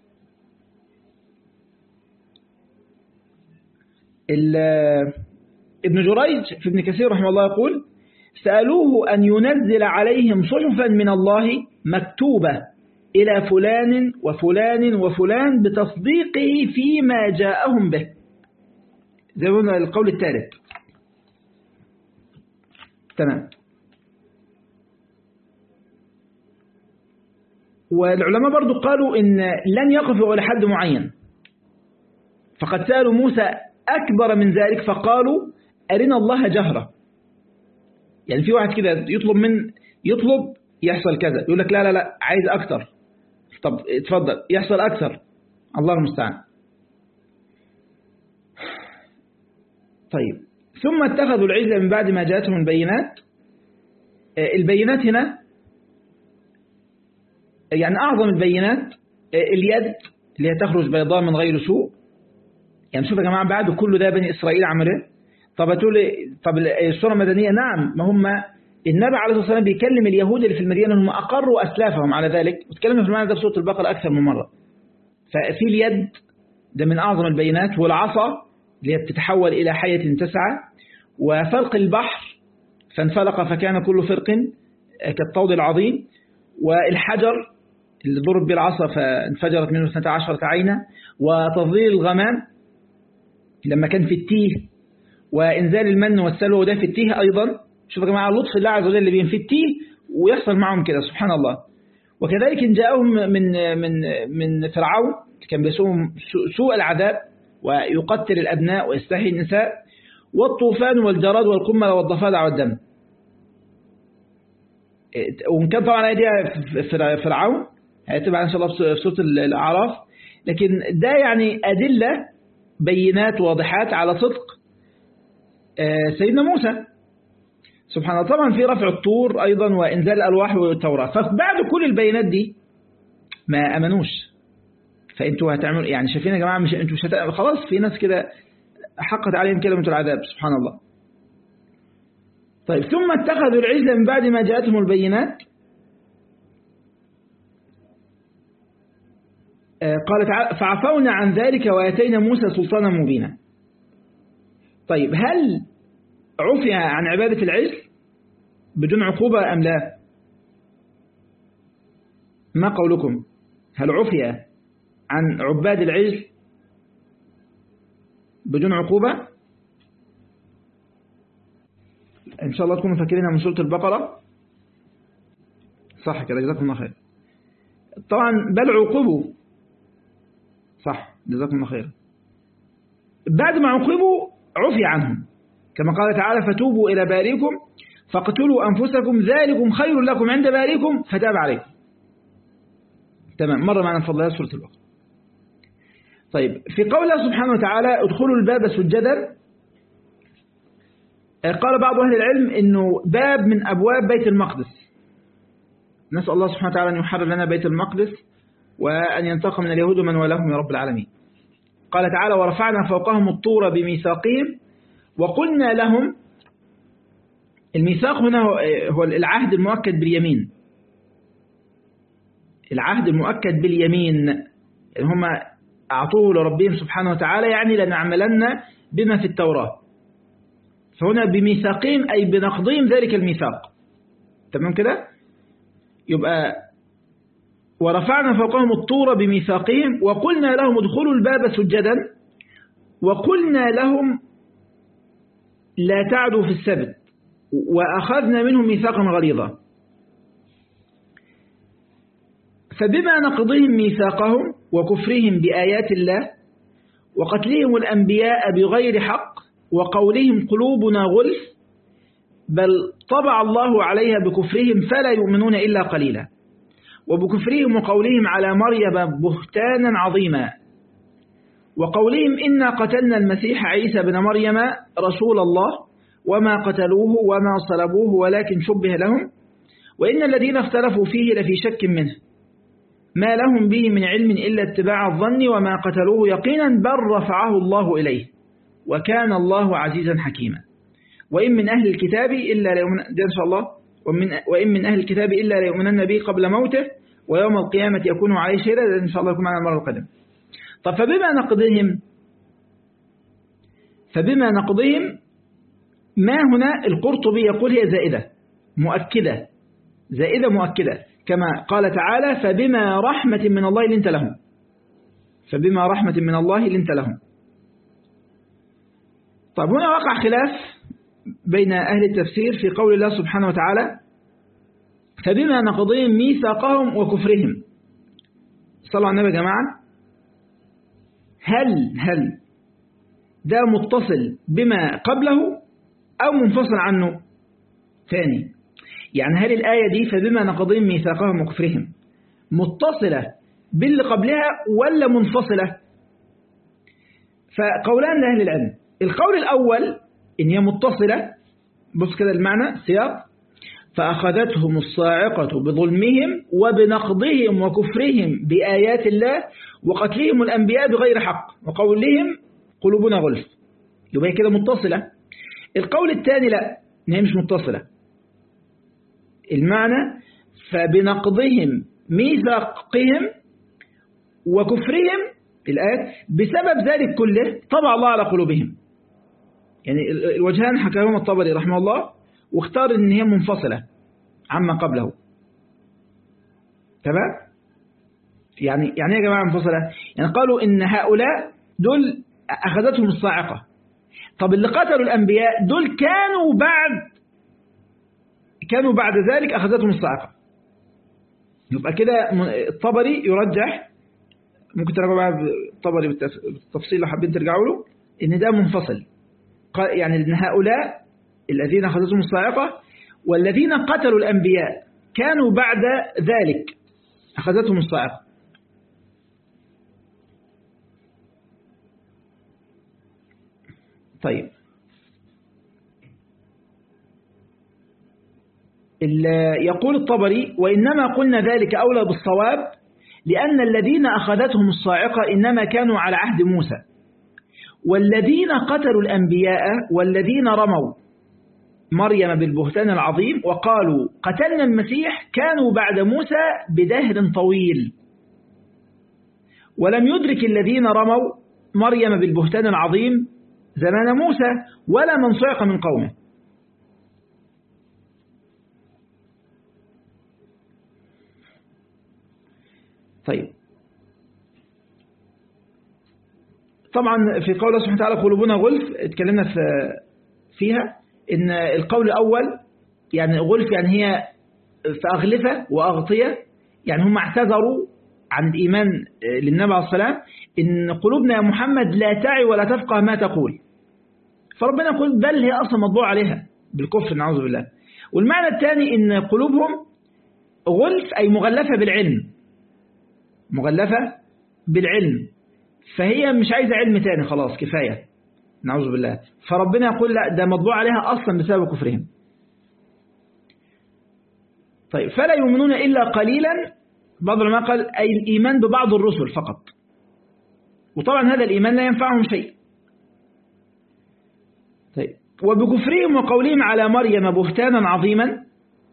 ابن جريج في ابن كثير رحمه الله يقول سألوه أن ينزل عليهم صحفا من الله مكتوبة إلى فلان وفلان وفلان بتصديقه فيما جاءهم به زي ما القول الثالث تمام والعلماء برضو قالوا إن لن يقفوا على حد معين فقد سألوا موسى أكبر من ذلك فقالوا أرنا الله جهرة يعني في واحد كده يطلب من يطلب يحصل كذا يقول لك لا لا لا عايز أكتر طب اتفضل يحصل أكثر الله المستعان طيب ثم اتخذوا العزة من بعد ما جاءتهم البينات البينات هنا يعني أعظم البينات اليد اللي هي تخرج بيضاء من غير سوء يعني شوف يا جماعة بعد كل ده بني إسرائيل عملوا طب هتقول طب السورة المدنية نعم ما هم النبي عليه الصلاة والسلام بيكلم اليهود اللي في المدينة هم أقروا أسلافهم على ذلك وتكلم في المعنى ده في سورة البقرة أكثر من مرة ففي اليد ده من أعظم البينات والعصا اللي هي بتتحول إلى حية تسعى وفلق البحر فانفلق فكان كل فرق كالطود العظيم والحجر اللي ضرب بالعصا فانفجرت منه 12 عينة وتظليل الغمام لما كان في التيه وإنزال المن والسلوى وده في التيه أيضا شوفوا يا جماعة لطف الله عز وجل اللي بين في التيه ويحصل معهم كده سبحان الله وكذلك إن جاءهم من من من فرعون كان بيسوهم سوء العذاب ويقتل الأبناء ويستحي النساء والطوفان والجراد والقمل والضفادع والدم وإن كان طبعا هي دي فرعون هتبقى إن شاء الله في سورة الأعراف لكن ده يعني أدلة بينات واضحات على صدق سيدنا موسى سبحان الله طبعا في رفع الطور أيضا وإنزال الألواح والتوراة فبعد كل البينات دي ما أمنوش فأنتوا هتعملوا يعني شايفين يا جماعة مش أنتوا مش هت... خلاص في ناس كده حقت عليهم كلمة العذاب سبحان الله طيب ثم اتخذوا العزة من بعد ما جاءتهم البينات قال تعالى فعفونا عن ذلك واتينا موسى سلطانا مبينا طيب هل عفي عن عبادة العجل بدون عقوبة أم لا ما قولكم هل عفي عن عباد العجل بدون عقوبة إن شاء الله تكونوا فاكرينها من سورة البقرة صح كده جزاكم الله خير طبعا بل عوقبوا صح جزاكم الله خير بعد ما عوقبوا عفي عنهم كما قال تعالى فتوبوا إلى باريكم فاقتلوا أنفسكم ذلكم خير لكم عند باريكم فتاب عليكم تمام مرة معنا فضلها سورة البقرة طيب في قوله سبحانه وتعالى ادخلوا الباب سجدا قال بعض أهل العلم أنه باب من أبواب بيت المقدس نسأل الله سبحانه وتعالى أن يحرر لنا بيت المقدس وأن ينتقم من اليهود من ولاهم يا رب العالمين قال تعالى ورفعنا فوقهم الطور بميثاقهم وقلنا لهم الميثاق هنا هو العهد المؤكد باليمين العهد المؤكد باليمين هم أعطوه لربهم سبحانه وتعالى يعني لنعملن بما في التوراة فهنا بميثاقهم أي بنقضهم ذلك الميثاق تمام كده يبقى ورفعنا فوقهم الطور بميثاقهم وقلنا لهم ادخلوا الباب سجدا وقلنا لهم لا تعدوا في السبت وأخذنا منهم ميثاقا غليظا فبما نقضهم ميثاقهم وكفرهم بآيات الله وقتلهم الأنبياء بغير حق وقولهم قلوبنا غلف بل طبع الله عليها بكفرهم فلا يؤمنون إلا قليلا وبكفرهم وقولهم على مريم بهتانا عظيما وقولهم إنا قتلنا المسيح عيسى بن مريم رسول الله وما قتلوه وما صلبوه ولكن شبه لهم وإن الذين اختلفوا فيه لفي شك منه ما لهم به من علم إلا اتباع الظن وما قتلوه يقينا بل رفعه الله إليه وكان الله عزيزا حكيما وإن من أهل الكتاب إلا ليؤمن إن شاء الله ومن وإن من أهل الكتاب إلا ليؤمنن به قبل موته ويوم القيامة يكون عليه شهيدا إن شاء الله يكون معنا المرة القادمة طب فبما نقضهم فبما نقضهم ما هنا القرطبي يقول هي زائدة مؤكدة زائدة مؤكدة كما قال تعالى فبما رحمة من الله لنت لهم فبما رحمة من الله لنت لهم طب هنا وقع خلاف بين أهل التفسير في قول الله سبحانه وتعالى فبما نقضهم ميثاقهم وكفرهم صلوا على النبي يا جماعة هل هل ده متصل بما قبله أو منفصل عنه ثاني يعني هل الآية دي فبما نقضهم ميثاقهم وكفرهم متصلة باللي قبلها ولا منفصلة فقولان لأهل العلم القول الأول إن هي متصلة بص كده المعنى سياق فأخذتهم الصاعقة بظلمهم وبنقضهم وكفرهم بآيات الله وقتلهم الأنبياء بغير حق وقولهم قلوبنا غلف يبقى كده متصلة القول الثاني لا إن هي مش متصلة المعنى فبنقضهم ميثاقهم وكفرهم الآيات بسبب ذلك كله طبع الله على قلوبهم يعني الوجهان حكاهما الطبري رحمه الله واختار ان هي منفصلة عما قبله تمام يعني يعني يا جماعة منفصلة يعني قالوا ان هؤلاء دول اخذتهم الصاعقة طب اللي قتلوا الانبياء دول كانوا بعد كانوا بعد ذلك اخذتهم الصاعقة يبقى كده الطبري يرجح ممكن تراجعوا بقى الطبري بالتفصيل لو حابين ترجعوا له ان ده منفصل يعني ان هؤلاء الذين أخذتهم الصاعقة والذين قتلوا الأنبياء كانوا بعد ذلك أخذتهم الصاعقة طيب يقول الطبري وإنما قلنا ذلك أولى بالصواب لأن الذين أخذتهم الصاعقة إنما كانوا على عهد موسى والذين قتلوا الأنبياء والذين رموا مريم بالبهتان العظيم وقالوا قتلنا المسيح كانوا بعد موسى بدهر طويل ولم يدرك الذين رموا مريم بالبهتان العظيم زمان موسى ولا من صعق من قومه طيب طبعا في قول سبحانه وتعالى قلوبنا غلف اتكلمنا في فيها ان القول الاول يعني غلف يعني هي في أغلفة وأغطية يعني هم اعتذروا عن الإيمان للنبي عليه الصلاة إن قلوبنا يا محمد لا تعي ولا تفقه ما تقول فربنا يقول بل هي أصلا مطبوع عليها بالكفر نعوذ بالله والمعنى الثاني إن قلوبهم غلف أي مغلفة بالعلم مغلفة بالعلم فهي مش عايزة علم تاني خلاص كفاية نعوذ بالله فربنا يقول لا ده مطبوع عليها أصلا بسبب كفرهم طيب فلا يؤمنون إلا قليلا بعض العلماء قال أي الإيمان ببعض الرسل فقط وطبعا هذا الإيمان لا ينفعهم شيء طيب وبكفرهم وقولهم على مريم بهتانا عظيما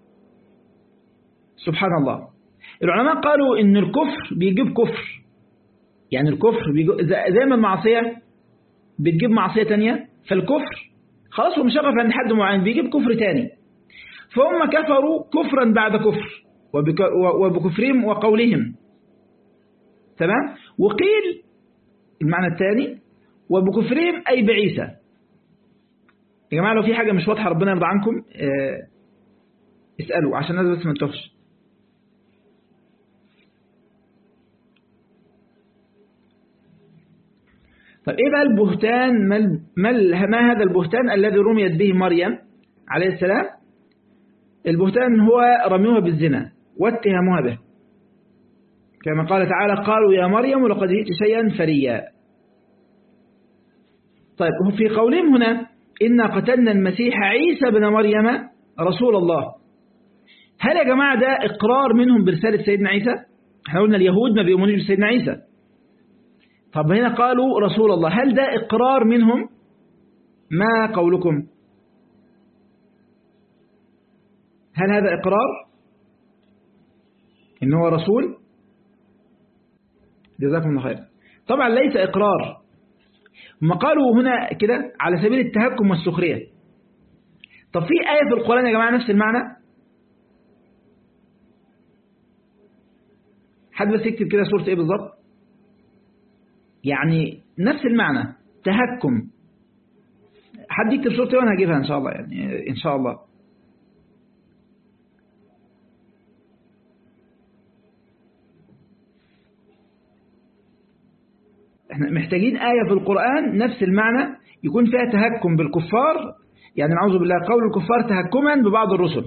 سبحان الله العلماء قالوا إن الكفر بيجيب كفر يعني الكفر بيجيب زي ما المعصية بتجيب معصية تانية فالكفر خلاص هو مش عند حد معين بيجيب كفر تاني فهم كفروا كفرا بعد كفر وبكفرهم وقولهم تمام وقيل المعنى الثاني وبكفرهم أي بعيسى يا جماعة لو في حاجة مش واضحة ربنا يرضى عنكم اه اسألوا عشان الناس بس ما تتوفش طيب ايه بقى البهتان ما, ما هذا البهتان الذي رميت به مريم عليه السلام البهتان هو رميها بالزنا واتهامها به كما قال تعالى قالوا يا مريم لقد جئت شيئا فريا طيب في قولهم هنا إنا قتلنا المسيح عيسى بن مريم رسول الله هل يا جماعة ده إقرار منهم برسالة سيدنا عيسى احنا قلنا اليهود ما بيؤمنوش بسيدنا عيسى طب هنا قالوا رسول الله هل ده إقرار منهم ما قولكم هل هذا إقرار إن هو رسول جزاكم الله خير طبعا ليس إقرار هم قالوا هنا كده على سبيل التهكم والسخرية طب في آية في القرآن يا جماعة نفس المعنى حد بس يكتب كده سورة ايه بالظبط يعني نفس المعنى تهكم حد يكتب سورة ايه وانا هجيبها ان شاء الله يعني ان شاء الله احنا محتاجين آية في القرآن نفس المعنى يكون فيها تهكم بالكفار يعني نعوذ بالله قول الكفار تهكما ببعض الرسل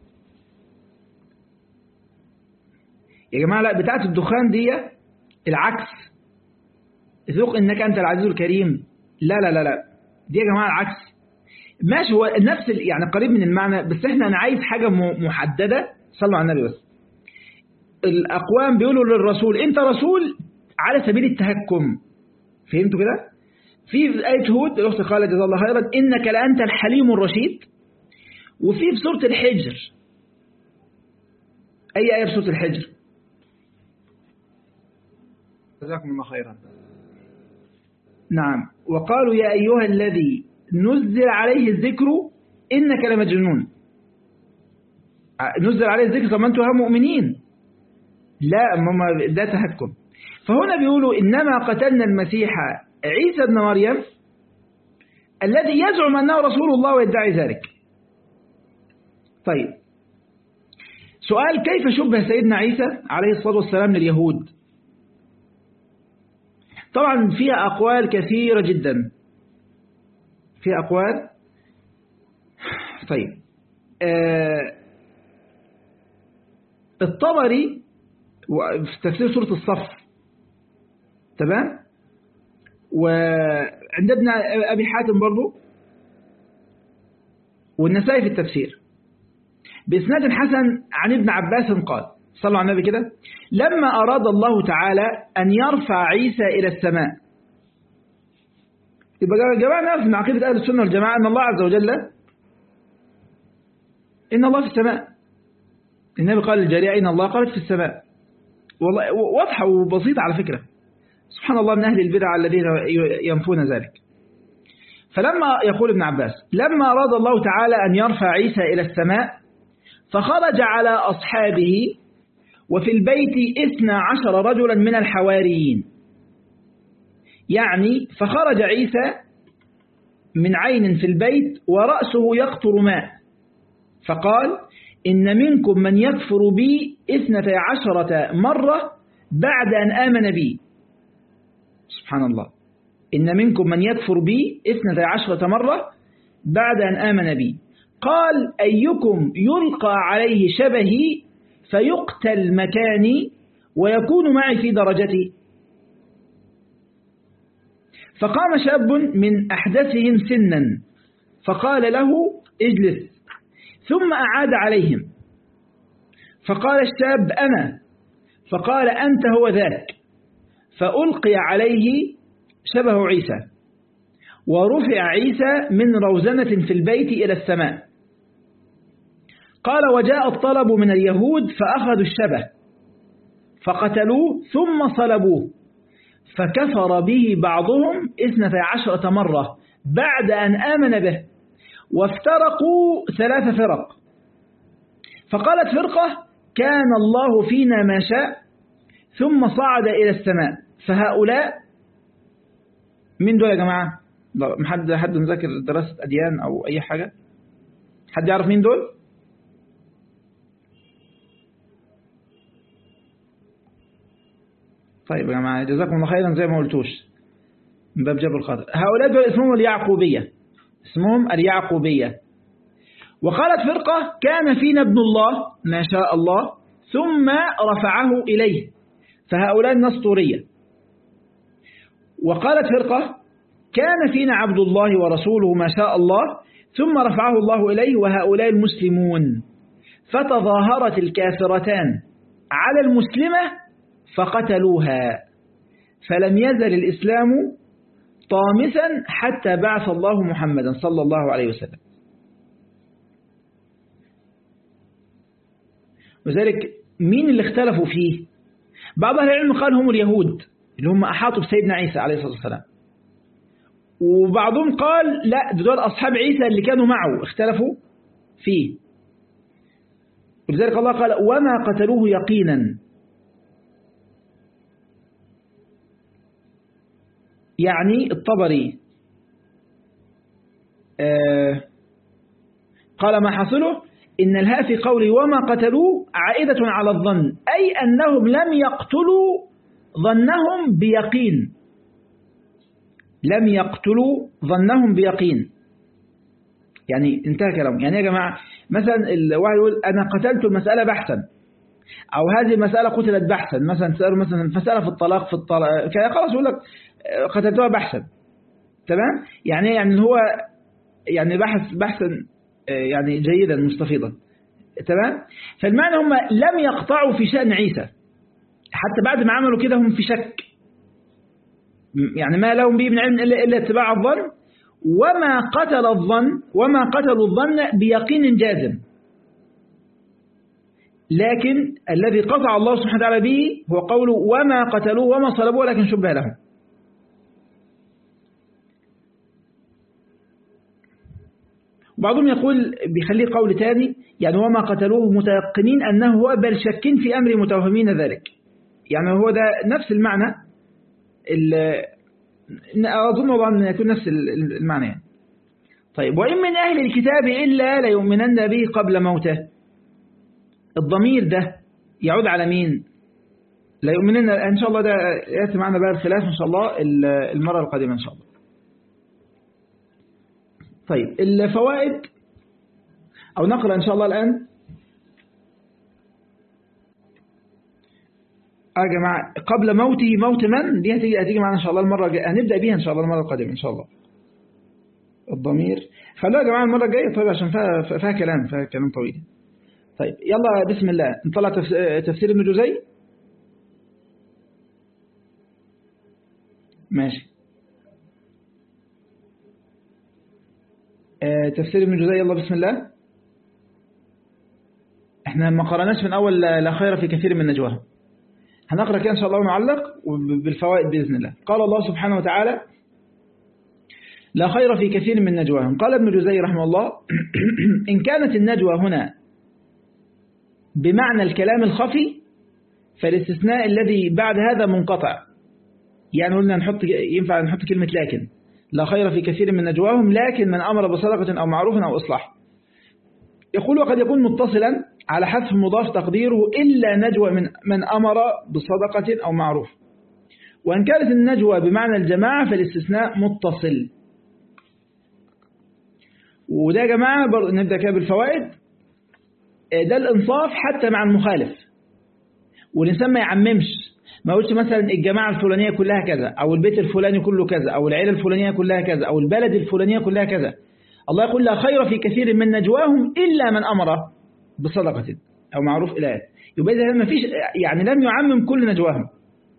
يا جماعة لا بتاعت الدخان دي العكس ذوق انك انت العزيز الكريم لا لا لا لا دي يا جماعة العكس ماشي هو نفس يعني قريب من المعنى بس احنا انا عايز حاجة محددة صلوا على النبي بس الأقوام بيقولوا للرسول انت رسول على سبيل التهكم فهمتوا كده في آية هود الأخت قالت جزا الله خيرا إنك لأنت الحليم الرشيد وفي في سورة الحجر أي آية في سورة الحجر جزاكم الله خيرا نعم وقالوا يا أيها الذي نزل عليه الذكر إنك لمجنون نزل عليه الذكر طب ما أنتم مؤمنين لا ما ده تهكم فهنا بيقولوا إنما قتلنا المسيح عيسى بن مريم الذي يزعم أنه رسول الله ويدعي ذلك طيب سؤال كيف شبه سيدنا عيسى عليه الصلاة والسلام لليهود طبعا فيها أقوال كثيرة جدا فيها أقوال طيب آه الطبري في تفسير سورة الصف تمام وعند ابن أبي حاتم برضو والنسائي في التفسير بإسناد حسن عن ابن عباس قال صلوا على النبي كده لما أراد الله تعالى أن يرفع عيسى إلى السماء يبقى يا جماعة نعرف من عقيدة أهل السنة والجماعة أن الله عز وجل إن الله في السماء النبي قال للجارية إن الله قالت في السماء والله واضحة وبسيطة على فكرة سبحان الله من أهل البدع الذين ينفون ذلك فلما يقول ابن عباس لما أراد الله تعالى أن يرفع عيسى إلى السماء فخرج على أصحابه وفي البيت اثنى عشر رجلا من الحواريين يعني فخرج عيسى من عين في البيت ورأسه يقطر ماء فقال إن منكم من يكفر بي اثنتي عشرة مرة بعد أن آمن بي سبحان الله إن منكم من يكفر بي اثنتي عشرة مرة بعد أن آمن بي قال أيكم يلقى عليه شبهي فيقتل مكاني ويكون معي في درجتي فقام شاب من أحدثهم سنا فقال له اجلس ثم أعاد عليهم فقال الشاب أنا فقال أنت هو ذاك فألقي عليه شبه عيسى ورفع عيسى من روزنة في البيت إلى السماء قال وجاء الطلب من اليهود فأخذوا الشبه فقتلوه ثم صلبوه فكفر به بعضهم اثنتي عشرة مرة بعد أن آمن به وافترقوا ثلاث فرق فقالت فرقة كان الله فينا ما شاء ثم صعد إلى السماء فهؤلاء من دول يا جماعة حد حد مذاكر دراسة أديان أو أي حاجة حد يعرف مين دول طيب يا جماعة جزاكم الله خيرا زي ما قلتوش من باب جبر الخاطر هؤلاء دول اسمهم اليعقوبية اسمهم اليعقوبية وقالت فرقة كان فينا ابن الله ما شاء الله ثم رفعه إليه فهؤلاء النسطورية وقالت فرقة كان فينا عبد الله ورسوله ما شاء الله ثم رفعه الله إليه وهؤلاء المسلمون فتظاهرت الكافرتان على المسلمة فقتلوها فلم يزل الإسلام طامسا حتى بعث الله محمدا صلى الله عليه وسلم وذلك مين اللي اختلفوا فيه بعض أهل العلم قال هم اليهود اللي هم أحاطوا بسيدنا عيسى عليه الصلاة والسلام وبعضهم قال لا دول أصحاب عيسى اللي كانوا معه اختلفوا فيه ولذلك الله قال وما قتلوه يقينا يعني الطبري آه قال ما حصله إن الهاء في قولي وما قتلوه عائدة على الظن أي أنهم لم يقتلوا ظنهم بيقين لم يقتلوا ظنهم بيقين يعني انتهى كلامه يعني يا جماعة مثلا الواحد يقول أنا قتلت المسألة بحثا أو هذه المسألة قتلت بحثا مثلا تسأله مثلا فسألة في الطلاق في الطلاق خلاص يقول لك قتلتها بحثا تمام يعني يعني هو يعني بحث بحثا يعني جيدا مستفيضا تمام فالمعنى هم لم يقطعوا في شأن عيسى حتى بعد ما عملوا كده هم في شك يعني ما لهم به من علم إلا, إلا اتباع الظن وما قتل الظن وما قتلوا الظن بيقين جازم لكن الذي قطع الله سبحانه وتعالى به هو قوله وما قتلوه وما صلبوه لكن شبه لهم بعضهم يقول بيخليه قول تاني يعني وما قتلوه متيقنين أنه هو بل شكين في أمر متوهمين ذلك يعني هو ده نفس المعنى أظن والله أن يكون نفس المعنى يعني. طيب وإن من أهل الكتاب إلا ليؤمنن به قبل موته الضمير ده يعود على مين لا يؤمنن إن شاء الله ده يأتي معنا بقى الخلاف إن شاء الله المرة القادمة إن شاء الله طيب الفوائد أو نقرأ إن شاء الله الآن اه يا جماعة قبل موته موت من دي هتيجي هتيجي معانا ان شاء الله المرة الجاية هنبدأ بيها ان شاء الله المرة القادمة ان شاء الله الضمير خلوها يا جماعة المرة الجاية طيب عشان فيها فيها كلام فيها كلام طويل طيب يلا بسم الله نطلع تفسير ابن جزي ماشي آه تفسير ابن جزي يلا بسم الله احنا ما قرأناش من أول لا خير في كثير من نجواهم هنقرأ كده إن شاء الله ونعلق بالفوائد بإذن الله قال الله سبحانه وتعالى لا خير في كثير من نجواهم قال ابن جزي رحمه الله إن كانت النجوى هنا بمعنى الكلام الخفي فالاستثناء الذي بعد هذا منقطع يعني قلنا نحط ينفع نحط كلمة لكن لا خير في كثير من نجواهم لكن من أمر بصدقة أو معروف أو إصلاح يقول وقد يكون متصلا على حذف مضاف تقديره إلا نجوى من, من أمر بصدقة أو معروف وإن كانت النجوى بمعنى الجماعة فالاستثناء متصل وده يا جماعة نبدأ كده بالفوائد ده الإنصاف حتى مع المخالف والإنسان ما يعممش ما يقولش مثلا الجماعة الفلانية كلها كذا أو البيت الفلاني كله كذا أو العيلة الفلانية كلها كذا أو البلد الفلانية كلها كذا الله يقول لا خير في كثير من نجواهم إلا من أمر بصدقة أو معروف إلى يبقى إذا ما فيش يعني لم يعمم كل نجواهم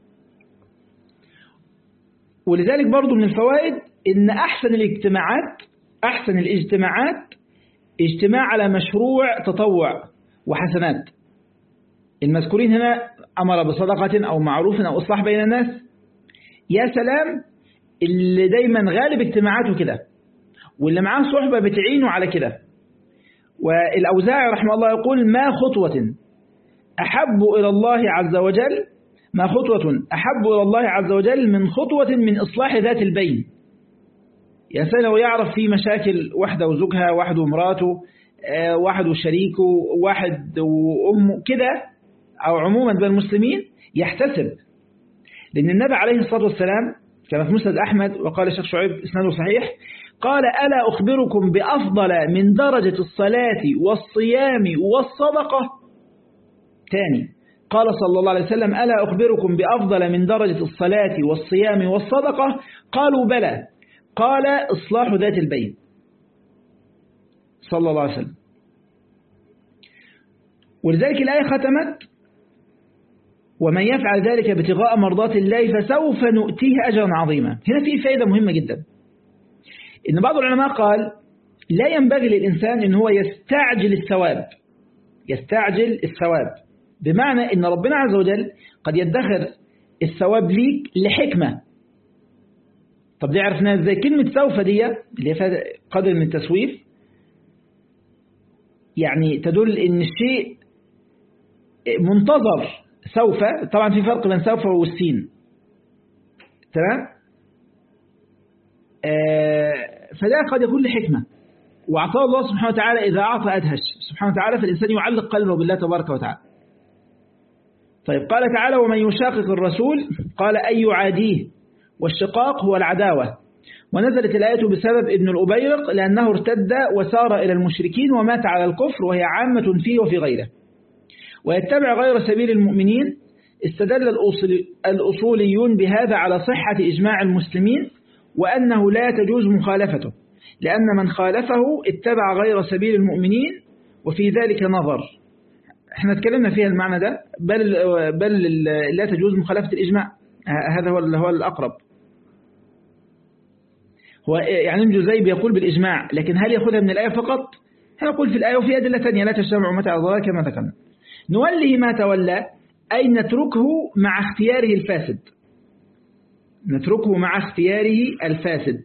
ولذلك برضو من الفوائد إن أحسن الاجتماعات أحسن الاجتماعات اجتماع على مشروع تطوع وحسنات المذكورين هنا أمر بصدقة أو معروف أو إصلاح بين الناس يا سلام اللي دايما غالب اجتماعاته كده واللي معاه صحبة بتعينه على كده والأوزاعي رحمه الله يقول ما خطوة أحب إلى الله عز وجل ما خطوة أحب إلى الله عز وجل من خطوة من إصلاح ذات البين يا سلام لو يعرف في مشاكل واحدة وزوجها واحد ومراته واحد وشريكه واحد وأمه كده أو عموما بين المسلمين يحتسب لأن النبي عليه الصلاة والسلام كما في مسند أحمد وقال الشيخ شعيب إسناده صحيح قال ألا أخبركم بأفضل من درجة الصلاة والصيام والصدقة تاني قال صلى الله عليه وسلم ألا أخبركم بأفضل من درجة الصلاة والصيام والصدقة قالوا بلى قال إصلاح ذات البين صلى الله عليه وسلم ولذلك الآية ختمت ومن يفعل ذلك ابتغاء مرضات الله فسوف نؤتيه أجرا عظيما هنا في فائدة مهمة جدا إن بعض العلماء قال لا ينبغي للإنسان إن هو يستعجل الثواب يستعجل الثواب بمعنى إن ربنا عز وجل قد يدخر الثواب ليك لحكمة طب دي عرفناها ازاي كلمة سوف دي اللي هي قدر من التسويف يعني تدل ان الشيء منتظر سوف طبعا في فرق بين سوف والسين تمام آه فده قد يكون لحكمة وعطاه الله سبحانه وتعالى إذا أعطى أدهش سبحانه وتعالى فالإنسان يعلق قلبه بالله تبارك وتعالى طيب قال تعالى ومن يشاقق الرسول قال أي يعاديه والشقاق هو العداوة ونزلت الآية بسبب ابن الأبيرق لأنه ارتد وسار إلى المشركين ومات على الكفر وهي عامة فيه وفي غيره ويتبع غير سبيل المؤمنين استدل الأصوليون بهذا على صحة إجماع المسلمين وأنه لا تجوز مخالفته لأن من خالفه اتبع غير سبيل المؤمنين وفي ذلك نظر احنا اتكلمنا فيها المعنى ده بل, بل لا تجوز مخالفة الإجماع هذا هو هو الأقرب هو يعني ابن جزي بيقول بالإجماع لكن هل يأخذها من الآية فقط هنقول في الآية وفي أدلة ثانية لا تجتمع متى على الضلال كما ذكرنا نوله ما تولى أي نتركه مع اختياره الفاسد نتركه مع اختياره الفاسد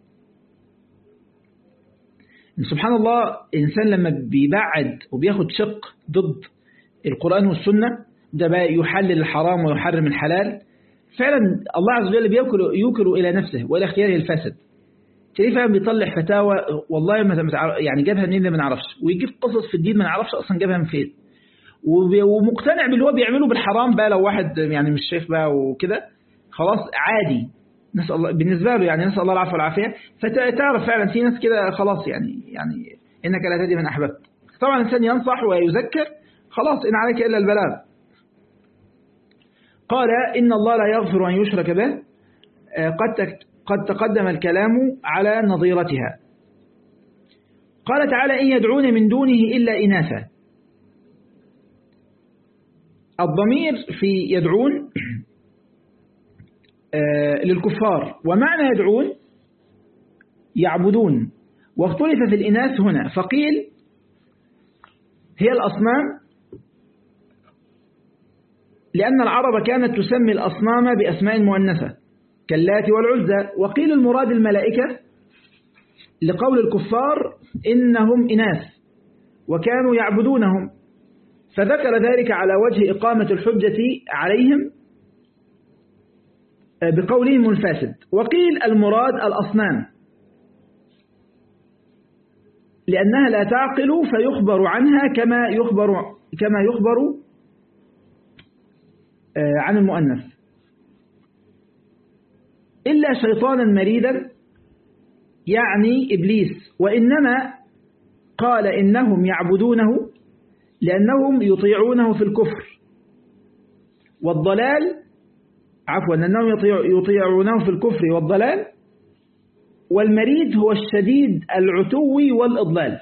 سبحان الله الإنسان لما بيبعد وبياخد شق ضد القرآن والسنة ده بقى يحلل الحرام ويحرم الحلال فعلا الله عز وجل بيوكل يوكل إلى نفسه وإلى اختياره الفاسد تلاقيه فعلا بيطلع فتاوى والله ما يعني جابها منين ما نعرفش ويجيب قصص في الدين ما نعرفش أصلا جابها من فين ومقتنع باللي هو بيعمله بالحرام بقى لو واحد يعني مش شايف بقى وكده خلاص عادي نسأل الله بالنسبة له يعني نسأل الله العفو والعافية فتعرف فعلا في ناس كده خلاص يعني يعني إنك لا تهدي من أحببت طبعا الإنسان ينصح ويذكر خلاص إن عليك إلا البلاغ قال إن الله لا يغفر أن يشرك به قد قد تقدم الكلام على نظيرتها قال تعالى إن يدعون من دونه إلا إناثا الضمير في يدعون للكفار ومعنى يدعون يعبدون واختلف في الإناث هنا فقيل هي الأصنام لأن العرب كانت تسمي الأصنام بأسماء مؤنثة كاللات والعزى وقيل المراد الملائكة لقول الكفار إنهم إناث وكانوا يعبدونهم فذكر ذلك على وجه إقامة الحجة عليهم بقولهم الفاسد وقيل المراد الأصنام لأنها لا تعقل فيخبر عنها كما يخبر كما يخبر عن المؤنث إلا شيطانا مريدا يعني إبليس وإنما قال إنهم يعبدونه لأنهم يطيعونه في الكفر والضلال عفوا أنهم يطيعونه في الكفر والضلال والمريد هو الشديد العتو والإضلال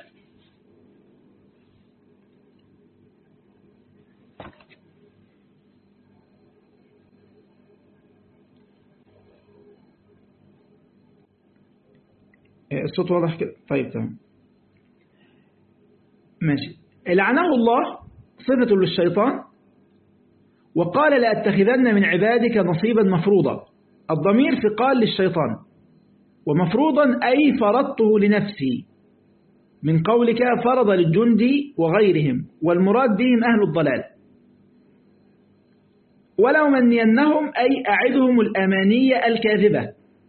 الصوت واضح كده طيب تمام ماشي لعنه الله صفة للشيطان وقال لأتخذن من عبادك نصيبا مفروضا الضمير في قال للشيطان ومفروضا أي فرضته لنفسي من قولك فرض للجند وغيرهم والمراد بهم أهل الضلال ولو منينهم أي أعدهم الأمانية الكاذبة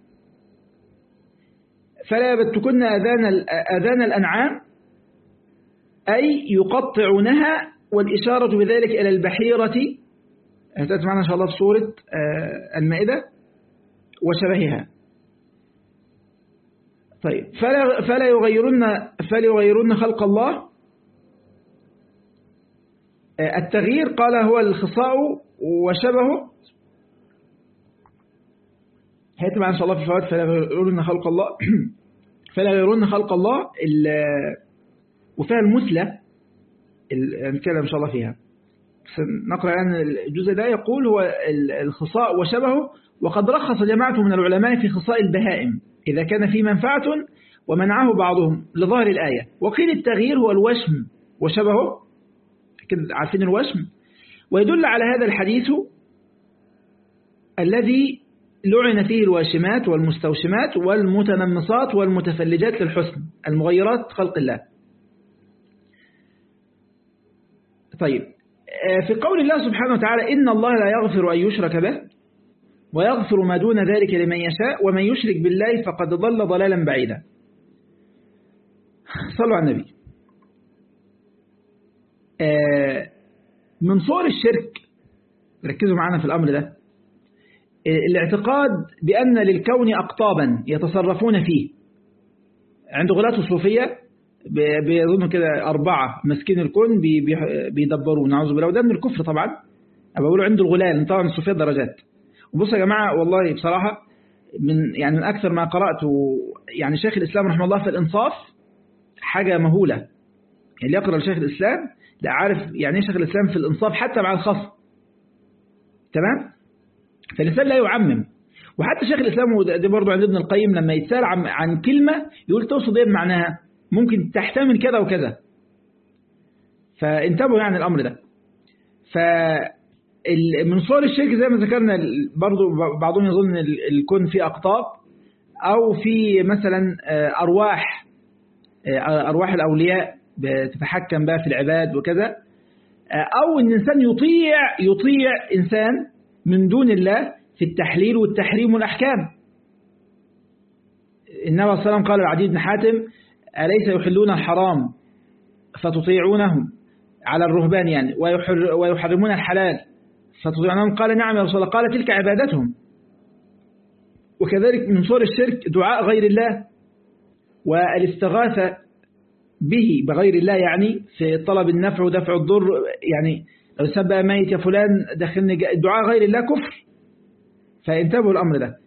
فلا يبتكن أذان, أذان الأنعام أي يقطعونها والإشارة بذلك إلى البحيرة تأتي معنا إن شاء الله في سورة المائدة وشبهها طيب فلا, فلا يغيرن فلا يغيرن خلق الله التغيير قال هو الخصاء وشبهه هيأتي معنا إن شاء الله في الفوائد فلا يغيرن خلق الله فلا يغيرن خلق الله وفيها المثلة نتكلم إن شاء الله فيها نقرأ الآن الجزء ده يقول هو الخصاء وشبهه وقد رخص جماعة من العلماء في خصاء البهائم إذا كان في منفعة ومنعه بعضهم لظاهر الآية وقيل التغيير هو الوشم وشبهه كده عارفين الوشم ويدل على هذا الحديث الذي لعن فيه الواشمات والمستوشمات والمتنمصات والمتفلجات للحسن المغيرات خلق الله طيب في قول الله سبحانه وتعالى إن الله لا يغفر أن يشرك به ويغفر ما دون ذلك لمن يشاء ومن يشرك بالله فقد ضل ضلالا بعيدا صلوا على النبي من صور الشرك ركزوا معنا في الأمر ده الاعتقاد بأن للكون أقطابا يتصرفون فيه عند غلاة الصوفية بيظنوا كده أربعة مسكين الكون بيدبروا نعوذ بالله وده من الكفر طبعا أبقى بقولوا عنده الغلال طبعا الصوفية درجات وبصوا يا جماعة والله بصراحة من يعني من أكثر ما قرأت يعني شيخ الإسلام رحمه الله في الإنصاف حاجة مهولة يعني اللي يقرأ لشيخ الإسلام لا عارف يعني ايه شيخ الإسلام في الإنصاف حتى مع الخصم تمام فالإنسان لا يعمم وحتى شيخ الإسلام ودي برضه عند ابن القيم لما يتسال عن, عن كلمة يقول توصد ايه بمعناها ممكن تحتمل كذا وكذا فانتبهوا يعني الأمر ده ف من صور الشرك زي ما ذكرنا برضو بعضهم يظن الكون فيه أقطاب أو في مثلا أرواح أرواح الأولياء بتتحكم بقى في العباد وكذا أو أن الإنسان يطيع يطيع إنسان من دون الله في التحليل والتحريم والأحكام النبي صلى الله عليه وسلم قال العديد بن حاتم أليس يحلون الحرام فتطيعونهم على الرهبان يعني ويحرمون الحلال فتطيعونهم قال نعم يا رسول الله قال تلك عبادتهم وكذلك من صور الشرك دعاء غير الله والاستغاثة به بغير الله يعني في طلب النفع ودفع الضر يعني لو سب ميت يا فلان دخلني الدعاء غير الله كفر فانتبهوا الأمر ده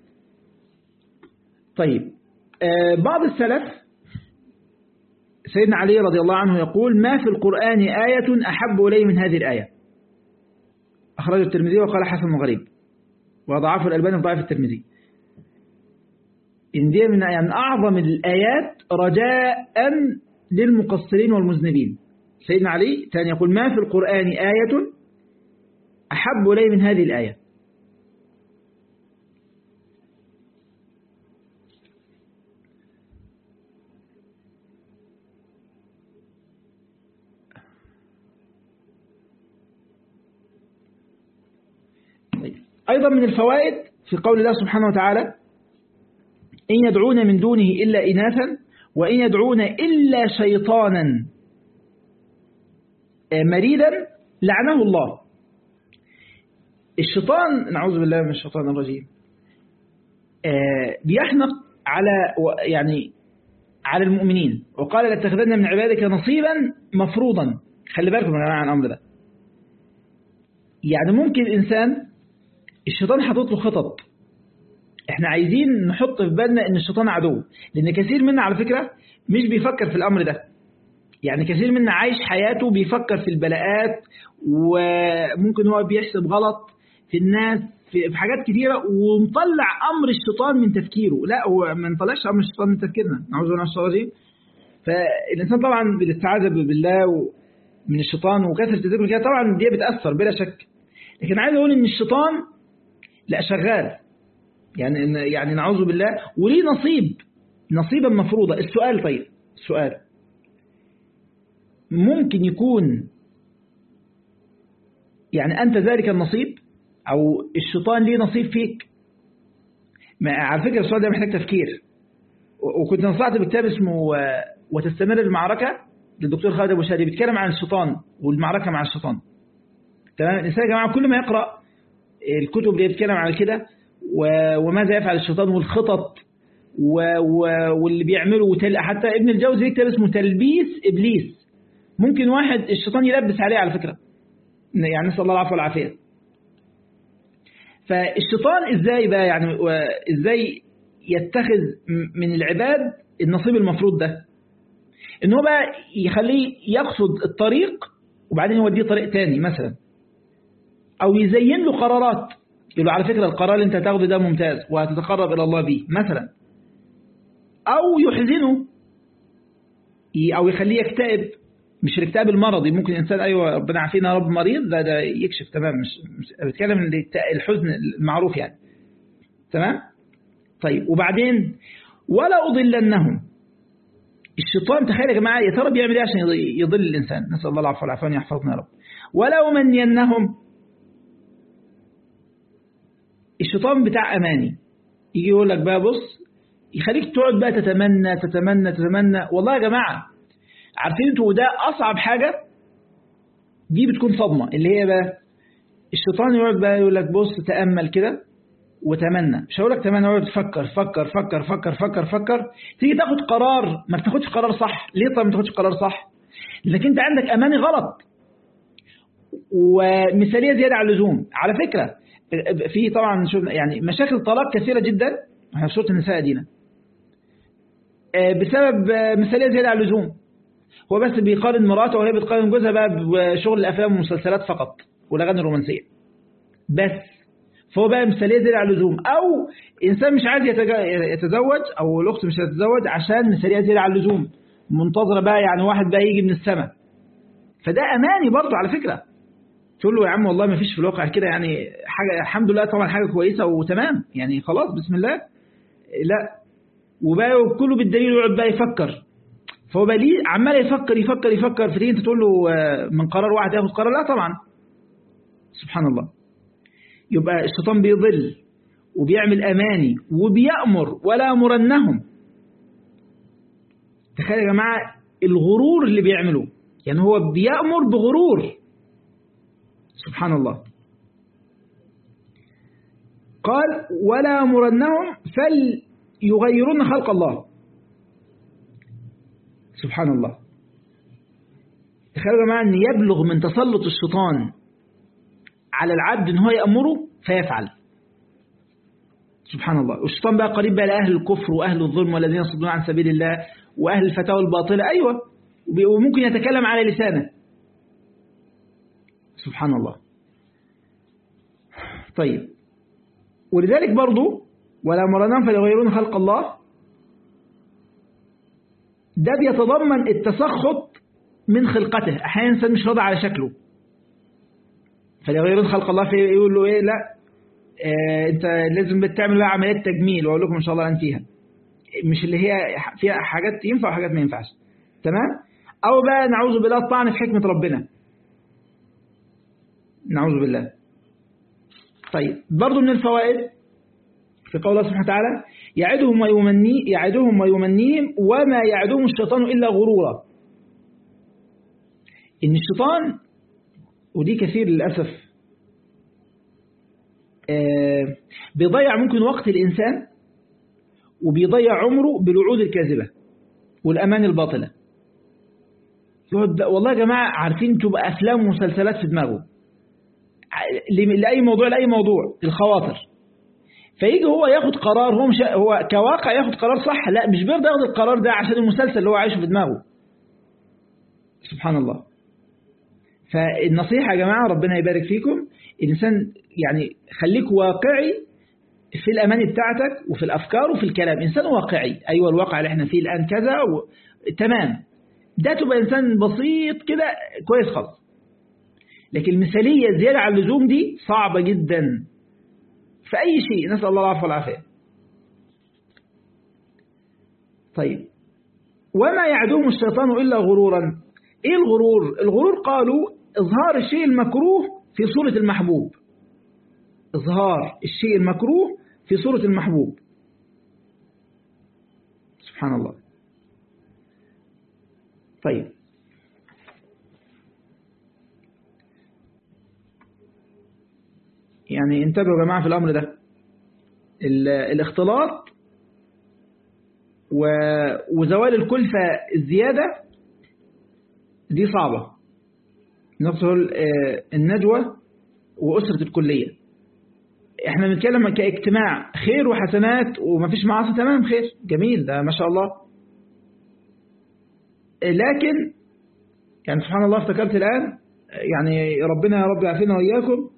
طيب بعض السلف سيدنا علي رضي الله عنه يقول ما في القرآن آية أحب إلي من هذه الآية أخرجه الترمذي وقال حسن غريب وضعفه الألباني في ضعف الترمذي إن دي من يعني أعظم الآيات رجاء للمقصرين والمذنبين سيدنا علي كان يقول ما في القرآن آية أحب إلي من هذه الآية أيضا من الفوائد في قول الله سبحانه وتعالى إن يدعون من دونه إلا إناثا وإن يدعون إلا شيطانا مريدا لعنه الله الشيطان نعوذ بالله من الشيطان الرجيم بيحنق على يعني على المؤمنين وقال لاتخذن من عبادك نصيبا مفروضا خلي بالكم يا جماعه عن الامر ده يعني ممكن الانسان الشيطان حاطط له خطط احنا عايزين نحط في بالنا ان الشيطان عدو لان كثير منا على فكرة مش بيفكر في الامر ده يعني كثير منا عايش حياته بيفكر في البلاءات وممكن هو بيحسب غلط في الناس في حاجات كثيرة ومطلع امر الشيطان من تفكيره لا هو ما نطلعش امر الشيطان من تفكيرنا نعوذ بالله من الشيطان فالانسان طبعا بالاستعاذة بالله من الشيطان وكثرة الذكر كده طبعا دي بتأثر بلا شك لكن عايز اقول ان الشيطان لا شغال يعني يعني نعوذ بالله وليه نصيب نصيبا مفروضة السؤال طيب السؤال ممكن يكون يعني أنت ذلك النصيب أو الشيطان ليه نصيب فيك على فكرة السؤال ده محتاج تفكير وكنت نصحت بكتاب اسمه وتستمر المعركة للدكتور خالد أبو شادي بيتكلم عن الشيطان والمعركة مع الشيطان تمام الإنسان يا جماعة كل ما يقرأ الكتب اللي بتتكلم على كده وماذا يفعل الشيطان والخطط واللي بيعمله وتل حتى ابن الجوزي يكتب اسمه تلبيس إبليس ممكن واحد الشيطان يلبس عليه على فكرة يعني نسأل الله العفو والعافية فالشيطان ازاي بقى يعني ازاي يتخذ من العباد النصيب المفروض ده ان هو بقى يخليه يقصد الطريق وبعدين يوديه طريق تاني مثلا او يزين له قرارات يقول له على فكرة القرار اللي انت هتاخده ده ممتاز وهتتقرب الى الله بيه مثلا او يحزنه او يخليه يكتئب مش الاكتئاب المرضي ممكن الانسان ايوه ربنا عافينا يا رب مريض ده ده يكشف تمام مش, مش بتكلم الحزن المعروف يعني تمام طيب وبعدين ولا اضلنهم الشيطان تخيل يا جماعه يا ترى بيعمل ايه عشان يضل الانسان نسال الله العفو والعافيه يحفظنا يا رب ولا امنينهم الشيطان بتاع اماني يجي يقول لك بقى بص يخليك تقعد بقى تتمنى تتمنى تتمنى والله يا جماعه عارفين انتوا ده اصعب حاجة دي بتكون صدمة اللي هي بقى الشيطان يقعد بقى يقول لك بص تأمل كده وتمنى مش هقول لك تمنى يقعد تفكر فكر فكر فكر فكر فكر تيجي تاخد قرار ما بتاخدش قرار صح ليه طب ما تاخدش قرار صح لانك انت عندك اماني غلط ومثاليه زياده عن اللزوم على فكره في طبعا يعني مشاكل طلاق كثيره جدا احنا في سوره النساء دينا بسبب مثاليه زياده عن اللزوم هو بس بيقارن مراته وهي بتقارن جوزها بقى بشغل الافلام والمسلسلات فقط والاغاني الرومانسيه بس فهو بقى مثاليه زياده عن اللزوم او انسان مش عايز يتزوج او الاخت مش هتتزوج عشان مثاليه زياده عن اللزوم منتظره بقى يعني واحد بقى يجي من السماء فده اماني برضه على فكره تقول له يا عم والله ما فيش في الواقع كده يعني حاجه الحمد لله طبعا حاجه كويسه وتمام يعني خلاص بسم الله لا وبقى كله بالدليل يقعد بقى يفكر فهو بقى ليه عمال يفكر يفكر يفكر فتيجي انت تقول له من قرار واحد ياخد قرار لا طبعا سبحان الله يبقى الشيطان بيضل وبيعمل اماني وبيأمر ولا امرنهم تخيل يا جماعه الغرور اللي بيعمله يعني هو بيأمر بغرور سبحان الله قال ولا امرنهم فليغيرن خلق الله سبحان الله تخيلوا يا جماعه ان يبلغ من تسلط الشيطان على العبد ان هو يأمره فيفعل سبحان الله والشيطان بقى قريب بقى لأهل الكفر وأهل الظلم والذين يصدون عن سبيل الله وأهل الفتاوى الباطلة أيوة وممكن يتكلم على لسانه سبحان الله طيب ولذلك برضو ولا مرنان فليغيرون خلق الله ده بيتضمن التسخط من خلقته أحيانا إنسان مش راضي على شكله فليغيرون خلق الله في يقول له إيه لا آه أنت لازم بتعمل بقى عمليات تجميل وأقول لكم إن شاء الله فيها مش اللي هي فيها حاجات ينفع وحاجات ما ينفعش تمام أو بقى نعوذ بالله الطعن في حكمة ربنا نعوذ بالله طيب برضو من الفوائد في قول الله سبحانه وتعالى يعدهم ويمني يعدهم ويمنيهم وما يعدهم الشيطان إلا غرورا إن الشيطان ودي كثير للأسف بيضيع ممكن وقت الإنسان وبيضيع عمره بالوعود الكاذبة والأمان الباطلة والله يا جماعة عارفين تبقى أفلام ومسلسلات في دماغه لأي موضوع لأي موضوع الخواطر فيجي هو ياخد قرار هو مش هو كواقع ياخد قرار صح لا مش بيرضى ياخد القرار ده عشان المسلسل اللي هو عايشه في دماغه سبحان الله فالنصيحة يا جماعة ربنا يبارك فيكم الإنسان يعني خليك واقعي في الأمان بتاعتك وفي الأفكار وفي الكلام إنسان واقعي أيوة الواقع اللي احنا فيه الآن كذا و... تمام ده تبقى إنسان بسيط كده كويس خالص لكن المثالية زيادة على اللزوم دي صعبة جدا في أي شيء نسأل الله العفو والعافية طيب وما يعدوهم الشيطان إلا غرورا إيه الغرور؟ الغرور قالوا إظهار الشيء المكروه في صورة المحبوب إظهار الشيء المكروه في صورة المحبوب سبحان الله طيب يعني انتبهوا يا جماعة في الأمر ده الاختلاط وزوال الكلفة الزيادة دي صعبة نقصد النجوى وأسرة الكلية احنا بنتكلم كاجتماع خير وحسنات ومفيش معاصي تمام خير جميل ده ما شاء الله لكن يعني سبحان الله افتكرت الآن يعني ربنا يا رب يعافينا وإياكم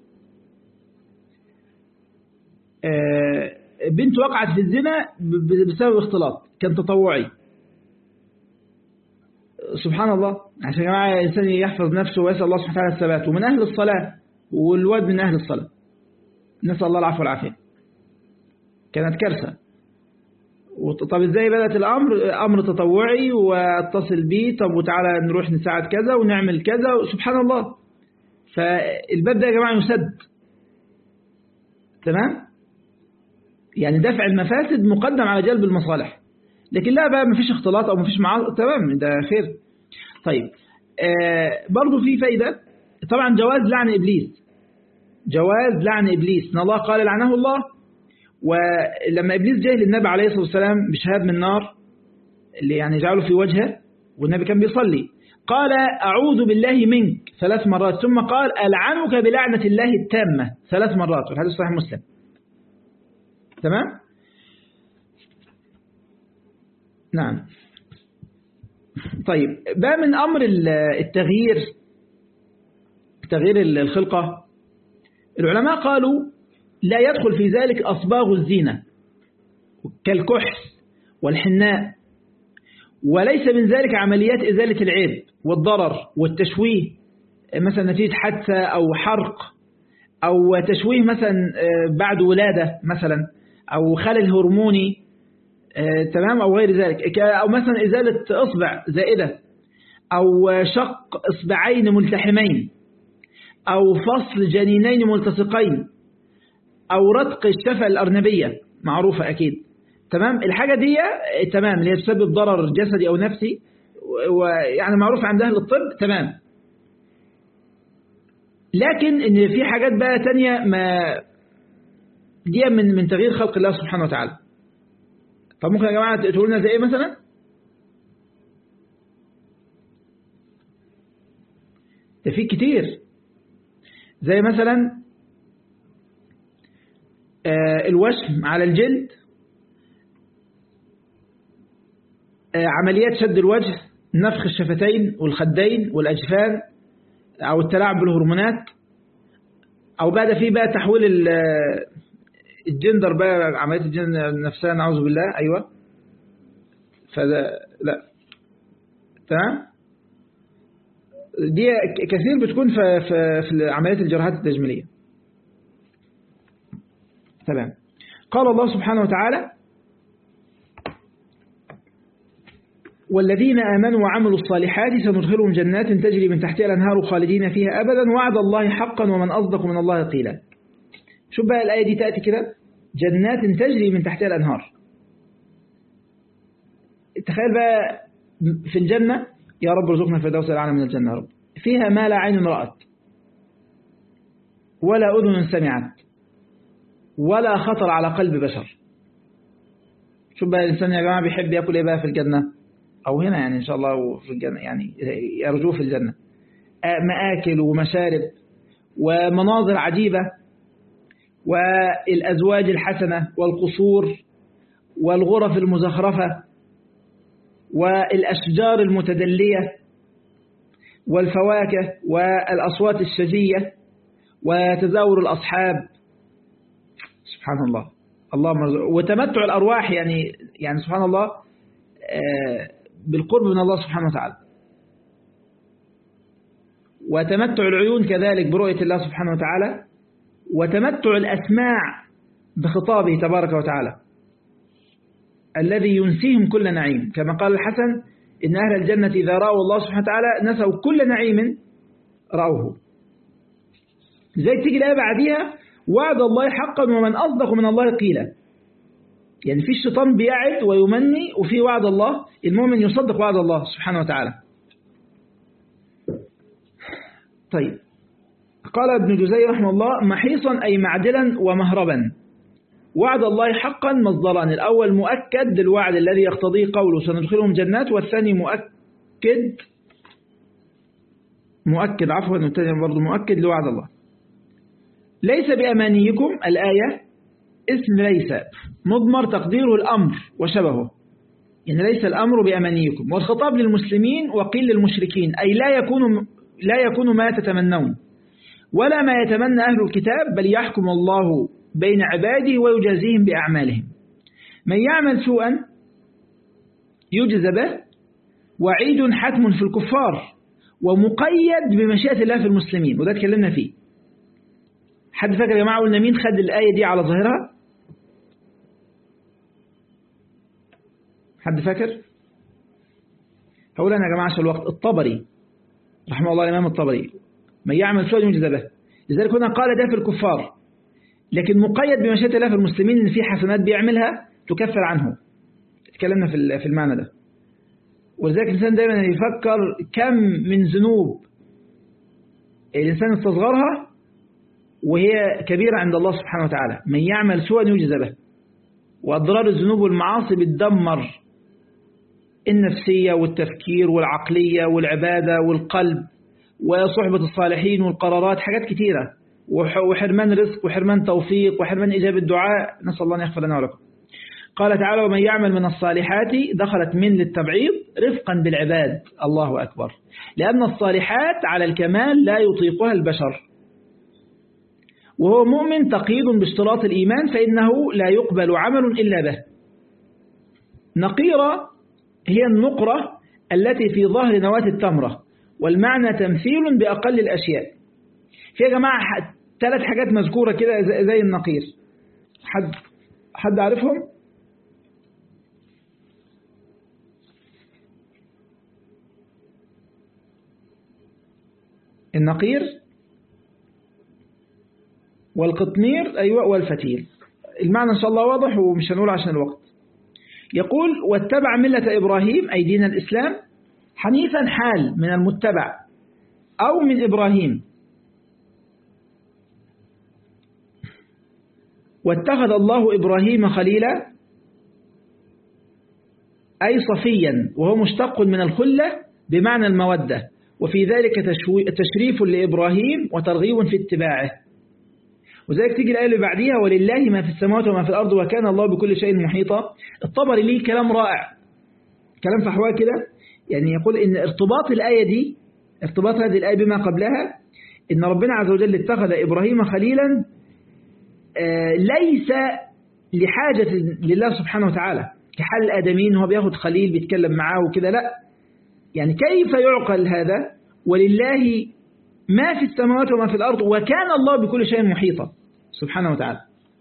بنت وقعت في الزنا بسبب اختلاط كان تطوعي سبحان الله عشان يا جماعة الإنسان يحفظ نفسه ويسأل الله سبحانه وتعالى الثبات ومن أهل الصلاة والواد من أهل الصلاة نسأل الله العفو والعافية كانت كارثة طب ازاي بدأت الأمر أمر تطوعي واتصل بيه طب وتعالى نروح نساعد كذا ونعمل كذا سبحان الله فالباب ده يا جماعة يسد تمام يعني دفع المفاسد مقدم على جلب المصالح لكن لا بقى مفيش اختلاط او مفيش معاصي تمام ده خير طيب آه برضو في فايدة طبعا جواز لعن إبليس جواز لعن إبليس إن الله قال لعنه الله ولما إبليس جاء للنبي عليه الصلاة والسلام بشهاب من نار اللي يعني جعله في وجهه والنبي كان بيصلي قال أعوذ بالله منك ثلاث مرات ثم قال ألعنك بلعنة الله التامة ثلاث مرات والحديث صحيح مسلم تمام نعم طيب بقى من أمر التغيير تغيير الخلقة العلماء قالوا لا يدخل في ذلك أصباغ الزينة كالكحل والحناء وليس من ذلك عمليات إزالة العيب والضرر والتشويه مثلا نتيجة حادثة أو حرق أو تشويه مثلا بعد ولادة مثلا أو خلل هرموني تمام أو غير ذلك أو مثلا إزالة إصبع زائدة أو شق إصبعين ملتحمين أو فصل جنينين ملتصقين أو رتق الشفة الأرنبية معروفة أكيد تمام الحاجة دي تمام اللي هي تسبب ضرر جسدي أو نفسي ويعني معروف عند أهل الطب تمام لكن ان في حاجات بقى تانية ما دي من من تغيير خلق الله سبحانه وتعالى طب ممكن يا جماعة تقولوا لنا زي ايه مثلا ده في كتير زي مثلا الوشم على الجلد عمليات شد الوجه نفخ الشفتين والخدين والأجفان أو التلاعب بالهرمونات أو بعد فيه بقى تحويل الجندر بقى عملية الجندر نفسها نعوذ بالله أيوة فده لا تمام دي كثير بتكون في, في, في عمليات الجراحات التجميلية تمام قال الله سبحانه وتعالى والذين آمنوا وعملوا الصالحات سندخلهم جنات تجري من تحتها الأنهار خالدين فيها أبدا وعد الله حقا ومن أصدق من الله قيلا شوف بقى الآية دي تأتي كده جنات تجري من تحتها الأنهار تخيل بقى في الجنة يا رب ارزقنا الفردوس الأعلى من الجنة يا رب فيها ما لا عين رأت ولا أذن سمعت ولا خطر على قلب بشر شوف بقى الإنسان يا جماعة بيحب يأكل إيه بقى في الجنة أو هنا يعني إن شاء الله في الجنة يعني يرجوه في الجنة مآكل ومشارب ومناظر عجيبة والأزواج الحسنة والقصور والغرف المزخرفة والأشجار المتدلية والفواكه والأصوات الشجية وتزاور الأصحاب سبحان الله الله مرزق وتمتع الأرواح يعني يعني سبحان الله بالقرب من الله سبحانه وتعالى وتمتع العيون كذلك برؤية الله سبحانه وتعالى وتمتع الأسماع بخطابه تبارك وتعالى الذي ينسيهم كل نعيم كما قال الحسن إن أهل الجنة إذا رأوا الله سبحانه وتعالى نسوا كل نعيم رأوه زي تيجي الآية بعديها وعد الله حقا ومن أصدق من الله قيلا يعني في الشيطان بيعد ويمني وفي وعد الله المؤمن يصدق وعد الله سبحانه وتعالى طيب قال ابن جزي رحمه الله محيصا أي معدلا ومهربا وعد الله حقا مصدران الأول مؤكد للوعد الذي يقتضيه قوله سندخلهم جنات والثاني مؤكد مؤكد عفوا والثاني برضه مؤكد لوعد الله ليس بأمانيكم الآية اسم ليس مضمر تقديره الأمر وشبهه يعني ليس الأمر بأمانيكم والخطاب للمسلمين وقيل للمشركين أي لا يكون لا يكون ما تتمنون ولا ما يتمنى أهل الكتاب بل يحكم الله بين عباده ويجازيهم بأعمالهم من يعمل سوءا يجزى به وعيد حتم في الكفار ومقيد بمشيئة الله في المسلمين وده اتكلمنا فيه حد فاكر يا جماعة قلنا مين خد الآية دي على ظاهرها حد فاكر هقول أنا يا جماعة عشان الوقت الطبري رحمه الله الإمام الطبري من يعمل سوءا يجزى به لذلك هنا قال ده في الكفار لكن مقيد بمشيئة الله في المسلمين ان في حسنات بيعملها تكفر عنه اتكلمنا في في المعنى ده ولذلك الإنسان دايما يفكر كم من ذنوب الإنسان استصغرها وهي كبيرة عند الله سبحانه وتعالى من يعمل سوءا يجزى به وأضرار الذنوب والمعاصي بتدمر النفسية والتفكير والعقلية والعبادة والقلب وصحبة الصالحين والقرارات حاجات كتيرة وحرمان رزق وحرمان توفيق وحرمان إجابة دعاء نسأل الله أن يغفر لنا ولكم قال تعالى ومن يعمل من الصالحات دخلت من للتبعيض رفقا بالعباد الله أكبر لأن الصالحات على الكمال لا يطيقها البشر وهو مؤمن تقييد باشتراط الإيمان فإنه لا يقبل عمل إلا به نقيرة هي النقرة التي في ظهر نواة التمرة والمعنى تمثيل بأقل الأشياء في يا جماعة ثلاث حاجات مذكورة كده زي النقير حد حد عارفهم النقير والقطمير أيوة والفتيل المعنى إن شاء الله واضح ومش هنقول عشان الوقت يقول واتبع ملة إبراهيم أي دين الإسلام حنيفا حال من المتبع أو من إبراهيم واتخذ الله إبراهيم خليلا أي صفيا وهو مشتق من الخلة بمعنى المودة وفي ذلك تشريف لإبراهيم وترغيب في اتباعه وذلك تيجي الآية اللي بعديها ولله ما في السماوات وما في الأرض وكان الله بكل شيء محيطا الطبري ليه كلام رائع كلام فحواه كده يعني يقول إن ارتباط الآية دي ارتباط هذه الآية بما قبلها إن ربنا عز وجل اتخذ إبراهيم خليلا آه، ليس لحاجة لله سبحانه وتعالى كحال الآدمين هو بياخد خليل بيتكلم معاه وكده لا يعني كيف يعقل هذا ولله ما في السماوات وما في الأرض وكان الله بكل شيء محيطا سبحانه وتعالى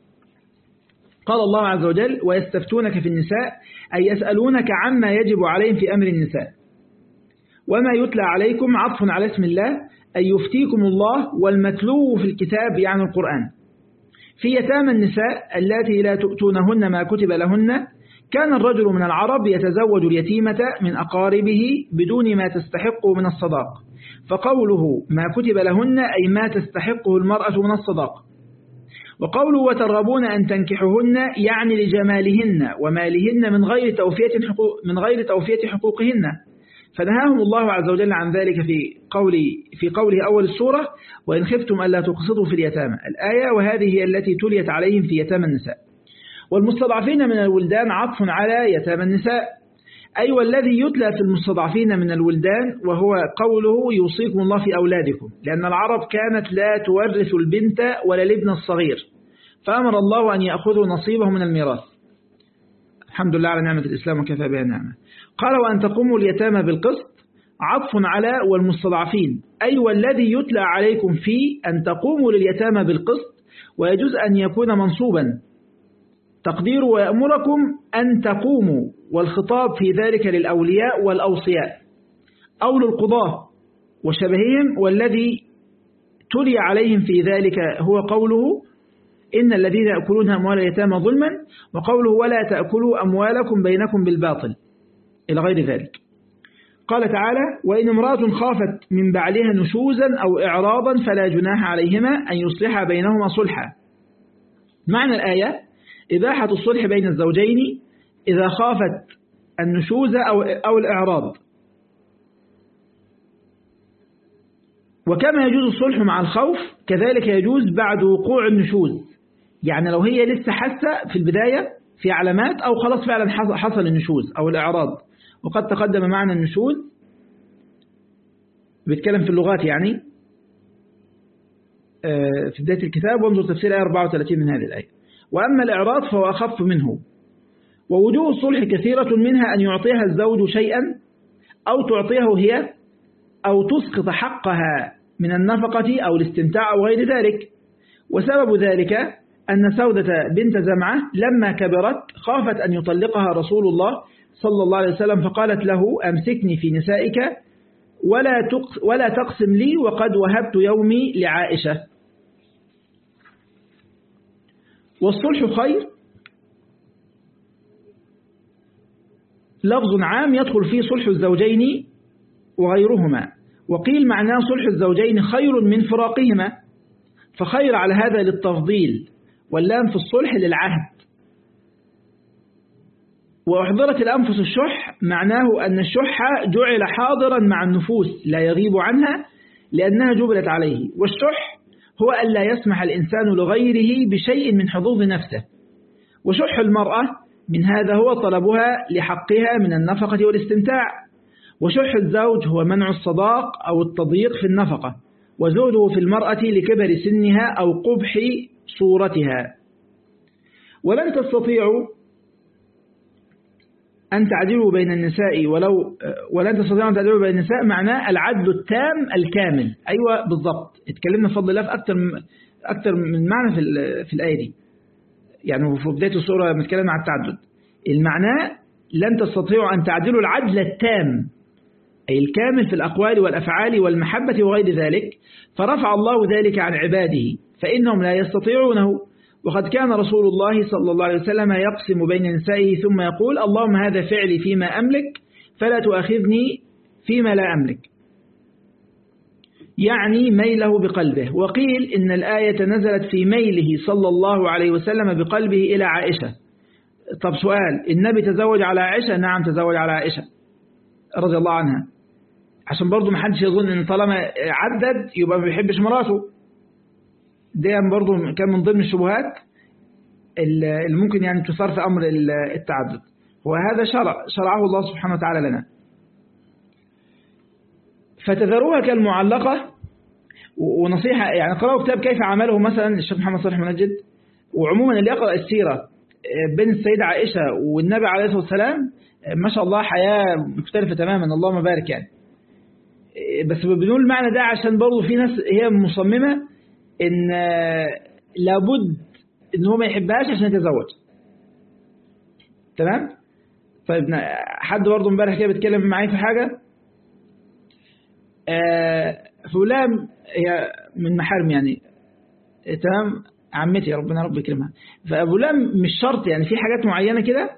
قال الله عز وجل ويستفتونك في النساء أي يسألونك عما يجب عليهم في أمر النساء وما يتلى عليكم عطف على اسم الله أن يفتيكم الله والمتلو في الكتاب يعني القرآن في يتامى النساء التي لا تؤتونهن ما كتب لهن كان الرجل من العرب يتزوج اليتيمة من أقاربه بدون ما تستحقه من الصداق فقوله ما كتب لهن أي ما تستحقه المرأة من الصداق وقوله وترغبون أن تنكحهن يعني لجمالهن ومالهن من غير توفية حقوق من غير توفية حقوقهن فنهاهم الله عز وجل عن ذلك في قول في قوله أول السورة وإن خفتم ألا تقسطوا في اليتامى الآية وهذه هي التي تليت عليهم في يتامى النساء والمستضعفين من الولدان عطف على يتامى النساء أي والذي يتلى في المستضعفين من الولدان وهو قوله يوصيكم الله في أولادكم لأن العرب كانت لا تورث البنت ولا الابن الصغير فأمر الله أن يأخذوا نصيبه من الميراث الحمد لله على نعمة الإسلام وكفى بها نعمة قال وأن تقوموا اليتامى بالقسط عطف على والمستضعفين أي والذي يتلى عليكم فيه أن تقوموا لليتامى بالقسط ويجوز أن يكون منصوبا تقدير ويأمركم أن تقوموا والخطاب في ذلك للأولياء والأوصياء أو للقضاة وشبههم والذي تلي عليهم في ذلك هو قوله إن الذين يأكلون أموال اليتامى ظلما وقوله ولا تأكلوا أموالكم بينكم بالباطل إلى غير ذلك قال تعالى وإن امرأة خافت من بعلها نشوزا أو إعراضا فلا جناح عليهما أن يصلح بينهما صلحا معنى الآية إباحة الصلح بين الزوجين إذا خافت النشوز أو, أو الإعراض وكما يجوز الصلح مع الخوف كذلك يجوز بعد وقوع النشوز يعني لو هي لسه حاسة في البداية في علامات أو خلاص فعلا حصل النشوز أو الإعراض وقد تقدم معنى النشوز بيتكلم في اللغات يعني آه، في بداية الكتاب وانظر تفسير آية 34 من هذه الآية وأما الإعراض فهو أخف منه ووجوه الصلح كثيرة منها أن يعطيها الزوج شيئا أو تعطيه هي أو تسقط حقها من النفقة أو الاستمتاع أو غير ذلك وسبب ذلك أن سودة بنت زمعة لما كبرت خافت أن يطلقها رسول الله صلى الله عليه وسلم فقالت له أمسكني في نسائك ولا ولا تقسم لي وقد وهبت يومي لعائشة والصلح خير لفظ عام يدخل فيه صلح الزوجين وغيرهما وقيل معناه صلح الزوجين خير من فراقهما فخير على هذا للتفضيل واللام في الصلح للعهد وأحضرت الأنفس الشح معناه أن الشح جعل حاضرا مع النفوس لا يغيب عنها لأنها جبلت عليه والشح هو أن لا يسمح الإنسان لغيره بشيء من حظوظ نفسه وشح المرأة من هذا هو طلبها لحقها من النفقة والاستمتاع وشح الزوج هو منع الصداق أو التضييق في النفقة وزوده في المرأة لكبر سنها أو قبح صورتها ولن تستطيعوا أن تعدلوا بين النساء ولو ولن تستطيعوا أن تعدلوا بين النساء معناه العدل التام الكامل أيوة بالضبط اتكلمنا بفضل الله في أكثر أكثر من معنى في في الآية دي يعني في بداية السورة لما اتكلمنا عن التعدد المعنى لن تستطيعوا أن تعدلوا العدل التام أي الكامل في الأقوال والأفعال والمحبة وغير ذلك فرفع الله ذلك عن عباده فإنهم لا يستطيعونه وقد كان رسول الله صلى الله عليه وسلم يقسم بين نسائه ثم يقول اللهم هذا فعلي فيما أملك فلا تؤاخذني فيما لا أملك يعني ميله بقلبه وقيل إن الآية نزلت في ميله صلى الله عليه وسلم بقلبه إلى عائشة طب سؤال النبي تزوج على عائشة نعم تزوج على عائشة رضي الله عنها عشان برضو محدش يظن ان طالما عدد يبقى ما بيحبش مراته دي برضو كان من ضمن الشبهات اللي ممكن يعني تثار في أمر التعدد وهذا شرع شرعه الله سبحانه وتعالى لنا فتذروها كالمعلقة ونصيحة يعني قرأوا كتاب كيف عمله مثلا الشيخ محمد صالح منجد وعموما اللي يقرأ السيرة بين السيدة عائشة والنبي عليه الصلاة والسلام ما شاء الله حياة مختلفة تماما اللهم بارك يعني بس بنقول المعنى ده عشان برضه في ناس هي مصممة ان لابد ان هو ما يحبهاش عشان يتزوج تمام طيب حد برضه امبارح كده بيتكلم معايا في حاجة فلان هي من محارم يعني تمام عمتي ربنا رب يكرمها ففلان مش شرط يعني في حاجات معينة كده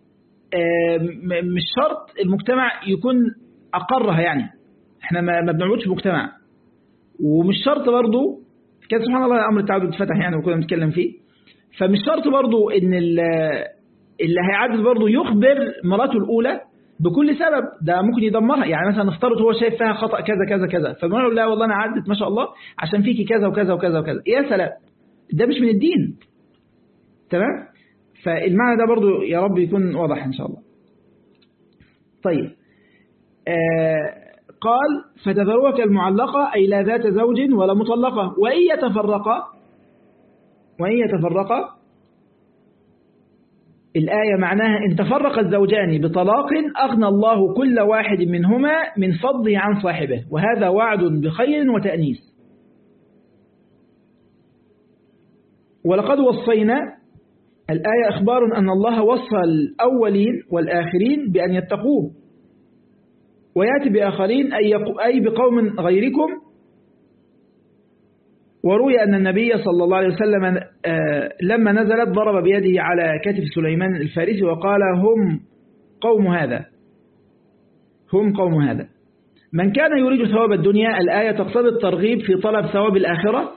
مش شرط المجتمع يكون أقرها يعني احنا ما بنعبدش مجتمع ومش شرط برضو كان سبحان الله أمر التعبد اتفتح يعني وكنا بنتكلم فيه فمش شرط برضو ان اللي هيعدد برضو يخبر مراته الأولى بكل سبب ده ممكن يدمرها يعني مثلا نفترض هو شايف فيها خطأ كذا كذا كذا فبنقول له لا والله أنا عدت ما شاء الله عشان فيكي كذا وكذا وكذا وكذا يا سلام ده مش من الدين تمام فالمعنى ده برضو يا رب يكون واضح إن شاء الله طيب آه قال فتذروها كالمعلقة أي لا ذات زوج ولا مطلقة وإن يتفرقا وإن يتفرقا الآية معناها إن تفرق الزوجان بطلاق أغنى الله كل واحد منهما من فضله عن صاحبه وهذا وعد بخير وتأنيس ولقد وصينا الآية إخبار أن الله وصى الأولين والآخرين بأن يتقوه ويأتي بآخرين أي بقوم غيركم وروي أن النبي صلى الله عليه وسلم لما نزلت ضرب بيده على كتف سليمان الفارسي وقال هم قوم هذا هم قوم هذا من كان يريد ثواب الدنيا الآية تقتضي الترغيب في طلب ثواب الآخرة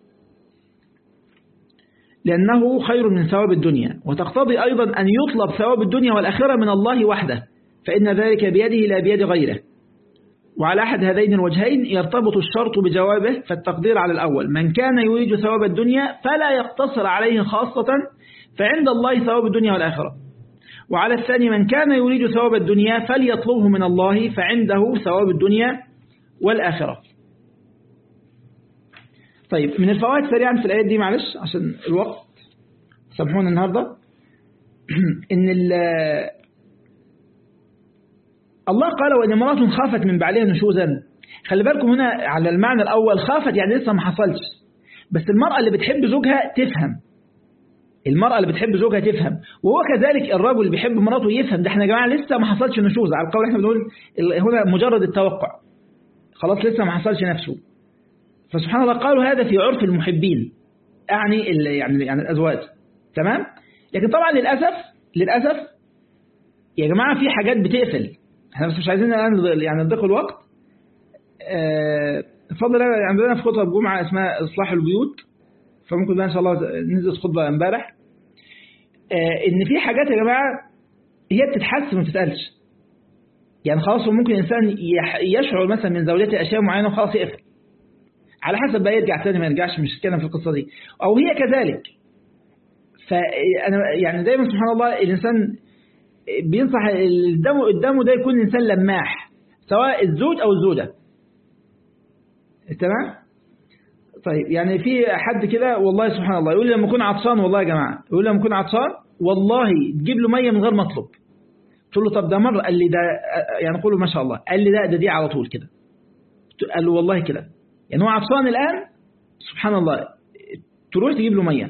لأنه خير من ثواب الدنيا وتقتضي أيضا أن يطلب ثواب الدنيا والآخرة من الله وحده فإن ذلك بيده لا بيد غيره وعلى أحد هذين الوجهين يرتبط الشرط بجوابه فالتقدير على الأول من كان يريد ثواب الدنيا فلا يقتصر عليه خاصة فعند الله ثواب الدنيا والآخرة وعلى الثاني من كان يريد ثواب الدنيا فليطلبه من الله فعنده ثواب الدنيا والآخرة طيب من الفوائد سريعا في الآيات دي معلش عشان الوقت سامحونا النهاردة إن الله قال وإن امرأة خافت من بعدها نشوزا خلي بالكم هنا على المعنى الأول خافت يعني لسه ما حصلش بس المرأة اللي بتحب زوجها تفهم المرأة اللي بتحب زوجها تفهم وهو كذلك الرجل اللي بيحب مراته يفهم ده احنا يا جماعة لسه ما حصلش نشوز على القول احنا بنقول هنا مجرد التوقع خلاص لسه ما حصلش نفسه فسبحان الله قالوا هذا في عرف المحبين أعني يعني يعني الأزواج تمام لكن طبعا للأسف للأسف يا جماعة في حاجات بتقفل احنا بس مش عايزين الآن يعني نضيق الوقت بفضل الله عندنا في خطبة جمعة اسمها إصلاح البيوت فممكن بقى إن شاء الله ننزل خطبة امبارح إن في حاجات يا جماعة هي بتتحس وما بتتقالش يعني خلاص ممكن الإنسان يشعر مثلا من زوجته أشياء معينة وخلاص يقفل على حسب بقى يرجع تاني ما يرجعش مش كلام في القصة دي أو هي كذلك فأنا يعني دايما سبحان الله الإنسان بينصح اللي قدامه قدامه ده يكون إنسان لماح سواء الزوج أو الزوجة تمام طيب يعني في حد كده والله سبحان الله يقول لي لما أكون عطشان والله يا جماعة يقول لي لما أكون عطشان والله تجيب له مية من غير ما أطلب قلت له طب ده مرة قال لي ده يعني قوله ما شاء الله قال لي ده ده دي على طول كده قال له والله كده يعني هو عطشان الآن سبحان الله تروح تجيب له مية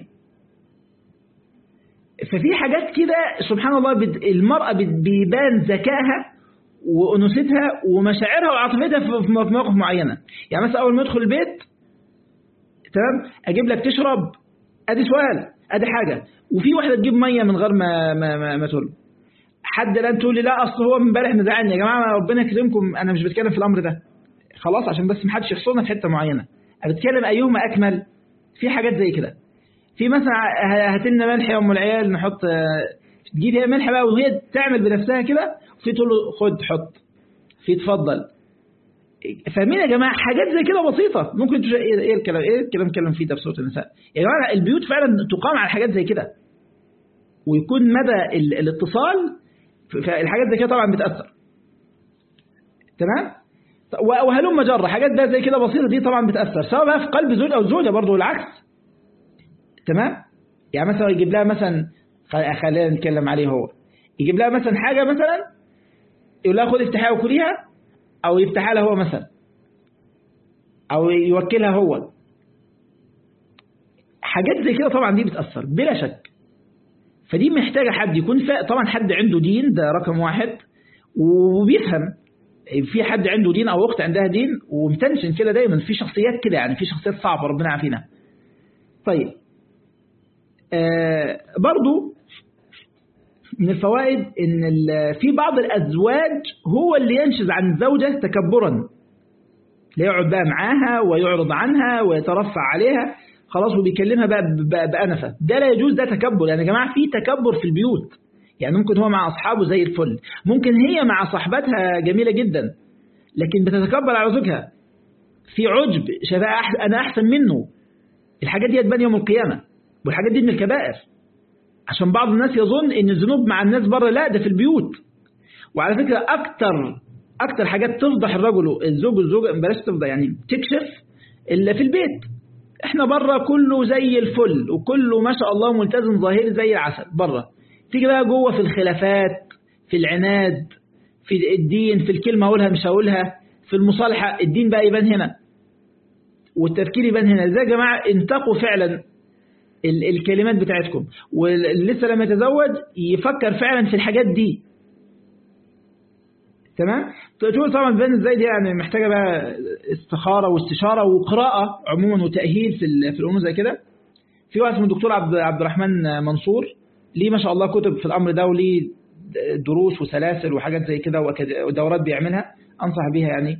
ففي حاجات كده سبحان الله المرأة بيبان ذكائها وأنوثتها ومشاعرها وعاطفتها في مواقف معينة يعني مثلا أول ما يدخل البيت تمام أجيب لك تشرب أدي سؤال أدي حاجة وفي واحدة تجيب مية من غير ما ما ما, ما تقول حد الآن تقول لي لا أصل هو امبارح مزعلني يا جماعة ربنا يكرمكم أنا مش بتكلم في الأمر ده خلاص عشان بس محدش يخصرنا في حتة معينة أنا بتكلم أيهما أكمل في حاجات زي كده في مثلا هات لنا ملح يا ام العيال نحط تجيب هي ملح بقى وهي تعمل بنفسها كده في تقول له خد حط في تفضل فاهمين يا جماعة حاجات زي كده بسيطة ممكن تش... ايه إيه الكلام ايه الكلام اتكلم فيه ده في سورة النساء يا جماعة البيوت فعلا تقام على حاجات زي كده ويكون مدى ال... الاتصال فالحاجات زي كده طبعا بتأثر تمام و- وهلم جرة حاجات بقى زي كده بسيطة دي طبعا بتأثر سواء بقى في قلب زوج أو زوجة برضه والعكس تمام يعني مثلا يجيب لها مثلا خ- خلينا نتكلم عليه هو يجيب لها مثلا حاجة مثلا يقول لها خد افتحيها وكليها أو يفتحها لها هو مثلا أو يوكلها هو حاجات زي كده طبعا دي بتأثر بلا شك فدي محتاجة حد يكون فا... طبعا حد عنده دين ده رقم واحد وبيفهم في حد عنده دين أو أخت عندها دين ومتنشن كده دايما في شخصيات كده يعني في شخصيات صعبة ربنا يعافينا طيب آه برضو من الفوائد ان ال- في بعض الازواج هو اللي ينشز عن الزوجه تكبرا لا يقعد بقى معاها ويعرض عنها ويترفع عليها خلاص وبيكلمها بقى ب- ب- بأنفة ده لا يجوز ده تكبر يعني يا جماعة في تكبر في البيوت يعني ممكن هو مع أصحابه زي الفل ممكن هي مع صاحبتها جميلة جدا لكن بتتكبر على زوجها في عجب شايفها أح- أنا أحسن منه الحاجات دي تبان يوم القيامة والحاجات دي من الكبائر عشان بعض الناس يظن ان الذنوب مع الناس بره لا ده في البيوت وعلى فكرة اكتر اكتر حاجات تفضح الرجل الزوج والزوجة بلاش تفضح يعني تكشف الا في البيت احنا بره كله زي الفل وكله ما شاء الله ملتزم ظاهري زي العسل بره تيجي بقى جوه في الخلافات في العناد في الدين في الكلمة اقولها مش هقولها في المصالحة الدين بقى يبان هنا والتفكير يبان هنا ازاي يا جماعة انتقوا فعلا ال- الكلمات بتاعتكم ولسه لما يتزوج يفكر فعلا في الحاجات دي تمام تقول طبعا بين ازاي دي يعني محتاجه بقى استخاره واستشاره وقراءه عموما وتاهيل في ال- في الامور زي كده في واحد اسمه الدكتور عبد عبد الرحمن منصور ليه ما شاء الله كتب في الامر ده وليه دروس وسلاسل وحاجات زي كده وأكاد- ودورات بيعملها انصح بيها يعني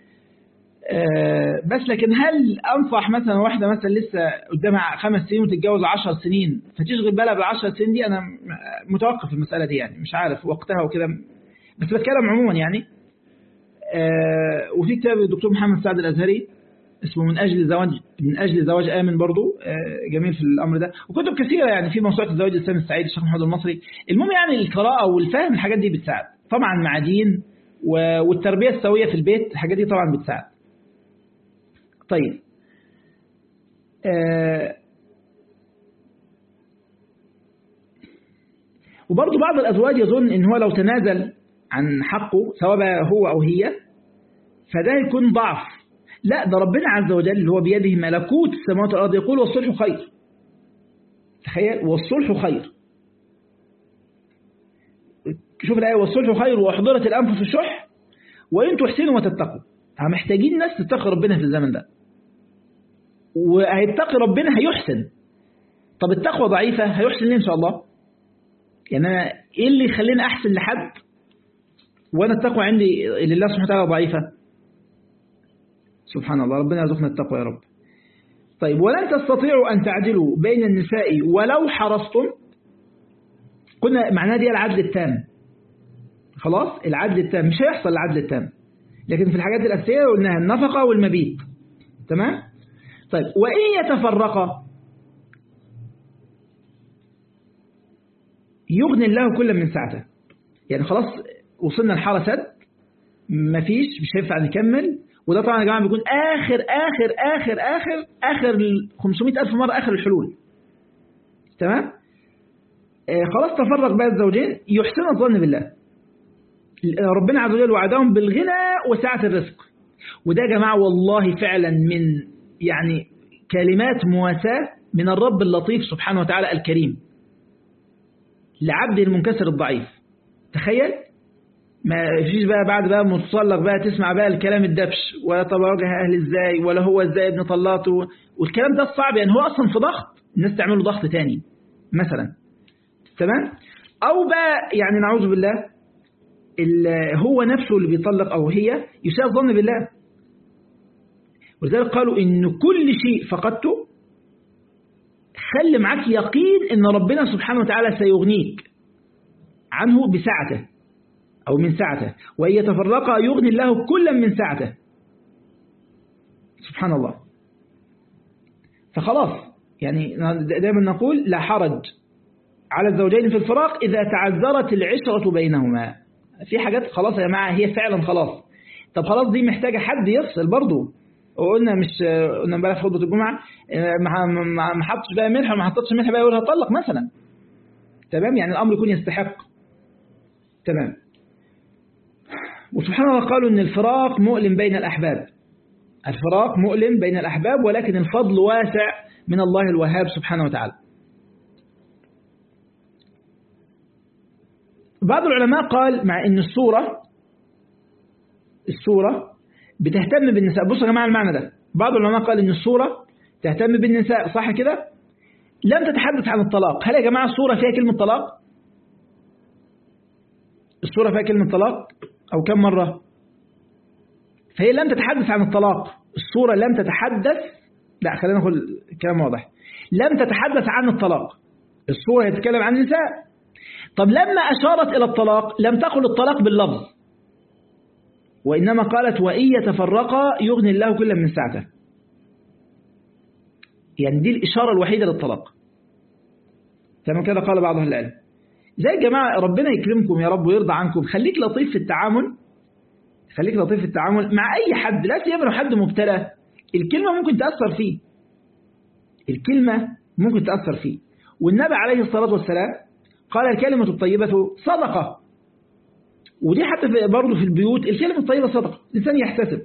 آه، بس لكن هل انصح مثلا واحده مثلا لسه قدامها خمس سنين وتتجوز عشر سنين فتشغل بالها بالعشر سنين دي انا م- متوقف في المساله دي يعني مش عارف وقتها وكده بس بتكلم عموما يعني آه، وفي كتاب الدكتور محمد سعد الازهري اسمه من اجل زواج من اجل زواج امن برضو آه، جميل في الامر ده وكتب كثيره يعني في موسوعه الزواج الاسلامي السعيد الشيخ محمد المصري المهم يعني القراءه والفهم الحاجات دي بتساعد طبعا مع دين و- والتربيه السويه في البيت الحاجات دي طبعا بتساعد طيب آه وبرضه بعض الأزواج يظن إن هو لو تنازل عن حقه سواء بقى هو أو هي فده يكون ضعف لا ده ربنا عز وجل اللي هو بيده ملكوت السماوات والأرض يقول والصلح خير تخيل والصلح خير شوف الآية والصلح خير وأحضرت الأنفس الشح وإن تحسنوا وتتقوا محتاجين ناس تتقي ربنا في الزمن ده وهيتقي ربنا هيحسن طب التقوى ضعيفة هيحسن ليه إن شاء الله يعني أنا إيه اللي يخليني أحسن لحد وأنا التقوى عندي لله سبحانه وتعالى ضعيفة سبحان الله ربنا يرزقنا التقوى يا رب طيب ولن تستطيعوا أن تعدلوا بين النساء ولو حرصتم قلنا معناها دي العدل التام خلاص العدل التام مش هيحصل العدل التام لكن في الحاجات الأساسية قلناها النفقة والمبيت تمام طيب وإن يتفرقا يغني الله كل من سعته يعني خلاص وصلنا لحارة سد مفيش مش هينفع نكمل وده طبعا يا جماعة بيكون آخر آخر آخر آخر آخر ال 500 ألف مرة آخر الحلول تمام آه خلاص تفرق بقى الزوجين يحسن الظن بالله ربنا عز وجل وعدهم بالغنى وسعة الرزق وده يا جماعة والله فعلا من يعني كلمات مواساة من الرب اللطيف سبحانه وتعالى الكريم لعبده المنكسر الضعيف تخيل ما فيش بقى بعد بقى متصلق بقى تسمع بقى الكلام الدبش ولا طب واجه اهل ازاي ولا هو ازاي ابن طلاته والكلام ده الصعب يعني هو اصلا في ضغط الناس تعمله ضغط تاني مثلا تمام او بقى يعني نعوذ بالله هو نفسه اللي بيطلق او هي يساء الظن بالله ولذلك قالوا ان كل شيء فقدته خلي معاك يقين ان ربنا سبحانه وتعالى سيغنيك عنه بسعته او من سعته وان يتفرقا يغني الله كلا من سعته سبحان الله فخلاص يعني دائما نقول لا حرج على الزوجين في الفراق إذا تعذرت العشرة بينهما في حاجات خلاص يا جماعة هي فعلا خلاص طب خلاص دي محتاجة حد يفصل برضو وقلنا مش قلنا امبارح في خطبه الجمعه ما حطش بقى ملح وما حطتش ملح بقى يقول هطلق مثلا تمام يعني الامر يكون يستحق تمام وسبحان الله قالوا ان الفراق مؤلم بين الاحباب الفراق مؤلم بين الاحباب ولكن الفضل واسع من الله الوهاب سبحانه وتعالى بعض العلماء قال مع ان الصورة الصورة بتهتم بالنساء بصوا يا جماعة المعنى ده بعض العلماء قال ان الصورة تهتم بالنساء صح كده لم تتحدث عن الطلاق هل يا جماعة الصورة فيها كلمة طلاق الصورة فيها كلمة طلاق أو كم مرة فهي لم تتحدث عن الطلاق الصورة لم تتحدث لا خلينا نقول كلام واضح لم تتحدث عن الطلاق الصورة تتكلم عن النساء طب لما أشارت إلى الطلاق لم تقل الطلاق باللفظ وإنما قالت وإن يتفرقا يغني الله كل من ساعته يعني دي الإشارة الوحيدة للطلاق كما كده قال بعض أهل العلم زي يا جماعة ربنا يكرمكم يا رب ويرضى عنكم خليك لطيف في التعامل خليك لطيف في التعامل مع أي حد لا سيما لو حد مبتلى الكلمة ممكن تأثر فيه الكلمة ممكن تأثر فيه والنبي عليه الصلاة والسلام قال الكلمة الطيبة صدقة ودي حتى في برضه في البيوت الكلمة الطيبة صدقة الإنسان يحتسب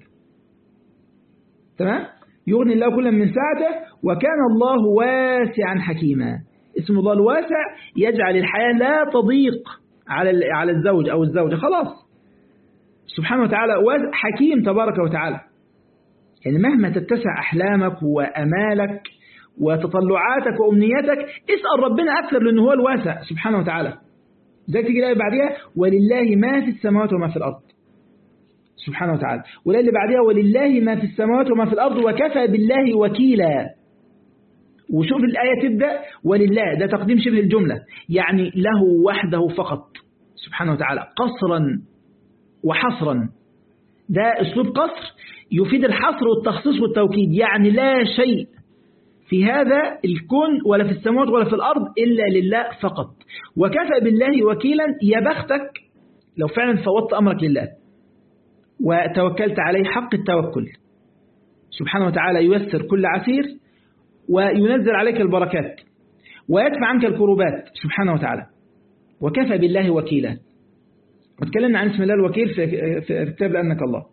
تمام يغني الله كل من ساعته وكان الله واسعا حكيما اسم الله الواسع يجعل الحياة لا تضيق على على الزوج أو الزوجة خلاص سبحانه وتعالى حكيم تبارك وتعالى يعني مهما تتسع أحلامك وأمالك وتطلعاتك وأمنياتك اسأل ربنا أكثر لأنه هو الواسع سبحانه وتعالى زي تيجي الآية بعدها ولله ما في السماوات وما في الأرض سبحانه وتعالى والآية اللي بعدها ولله ما في السماوات وما في الأرض وكفى بالله وكيلا وشوف الآية تبدأ ولله ده تقديم شبه الجملة يعني له وحده فقط سبحانه وتعالى قصرا وحصرا ده أسلوب قصر يفيد الحصر والتخصيص والتوكيد يعني لا شيء في هذا الكون ولا في السماوات ولا في الأرض إلا لله فقط وكفى بالله وكيلا يا بختك لو فعلا فوضت أمرك لله وتوكلت عليه حق التوكل سبحانه وتعالى ييسر كل عسير وينزل عليك البركات ويدفع عنك الكروبات سبحانه وتعالى وكفى بالله وكيلا وتكلمنا عن اسم الله الوكيل في كتاب لأنك الله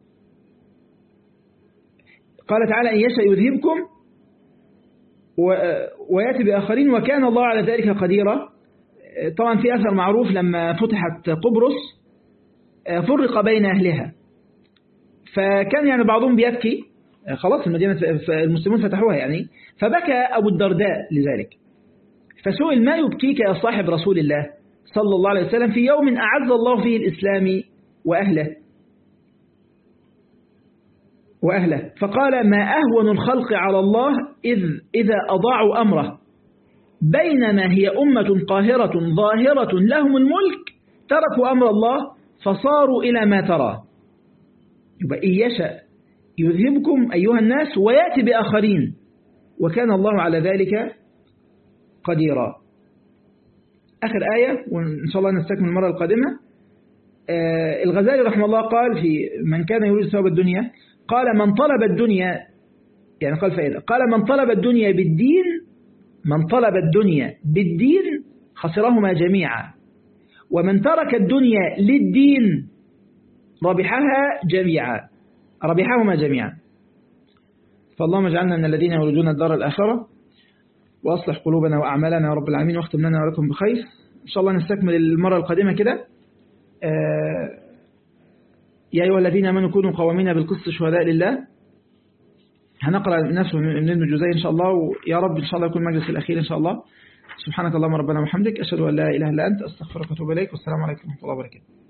قال تعالى إن يشاء يذهبكم ويأتي بآخرين وكان الله على ذلك قديرا طبعا في أثر معروف لما فتحت قبرص فرق بين أهلها فكان يعني بعضهم بيبكي خلاص المدينة المسلمون فتحوها يعني فبكى أبو الدرداء لذلك فسئل ما يبكيك يا صاحب رسول الله صلى الله عليه وسلم في يوم أعز الله فيه الإسلام وأهله وأهله فقال ما أهون الخلق على الله إذ إذا أضاعوا أمره بينما هي أمة قاهرة ظاهرة لهم الملك تركوا أمر الله فصاروا إلى ما ترى يبقى إن يشاء يذهبكم أيها الناس ويأتي بآخرين وكان الله على ذلك قديرا آخر آية وإن شاء الله نستكمل المرة القادمة آه الغزالي رحمه الله قال في من كان يريد ثواب الدنيا قال من طلب الدنيا يعني قال فإذا قال من طلب الدنيا بالدين من طلب الدنيا بالدين خسرهما جميعا ومن ترك الدنيا للدين ربحها جميعا ربحهما جميعا فاللهم اجعلنا من الذين يريدون الدار الآخرة وأصلح قلوبنا وأعمالنا يا رب العالمين واختم لنا ولكم بخير إن شاء الله نستكمل المرة القادمة كده آه يا أيها الذين آمنوا كونوا قوامين بالقسط شهداء لله هنقرأ نفسه من ابن الجزي إن شاء الله ويا رب إن شاء الله يكون المجلس الأخير إن شاء الله سبحانك اللهم ربنا وبحمدك أشهد أن لا إله إلا أنت أستغفرك وأتوب إليك والسلام عليكم ورحمة الله وبركاته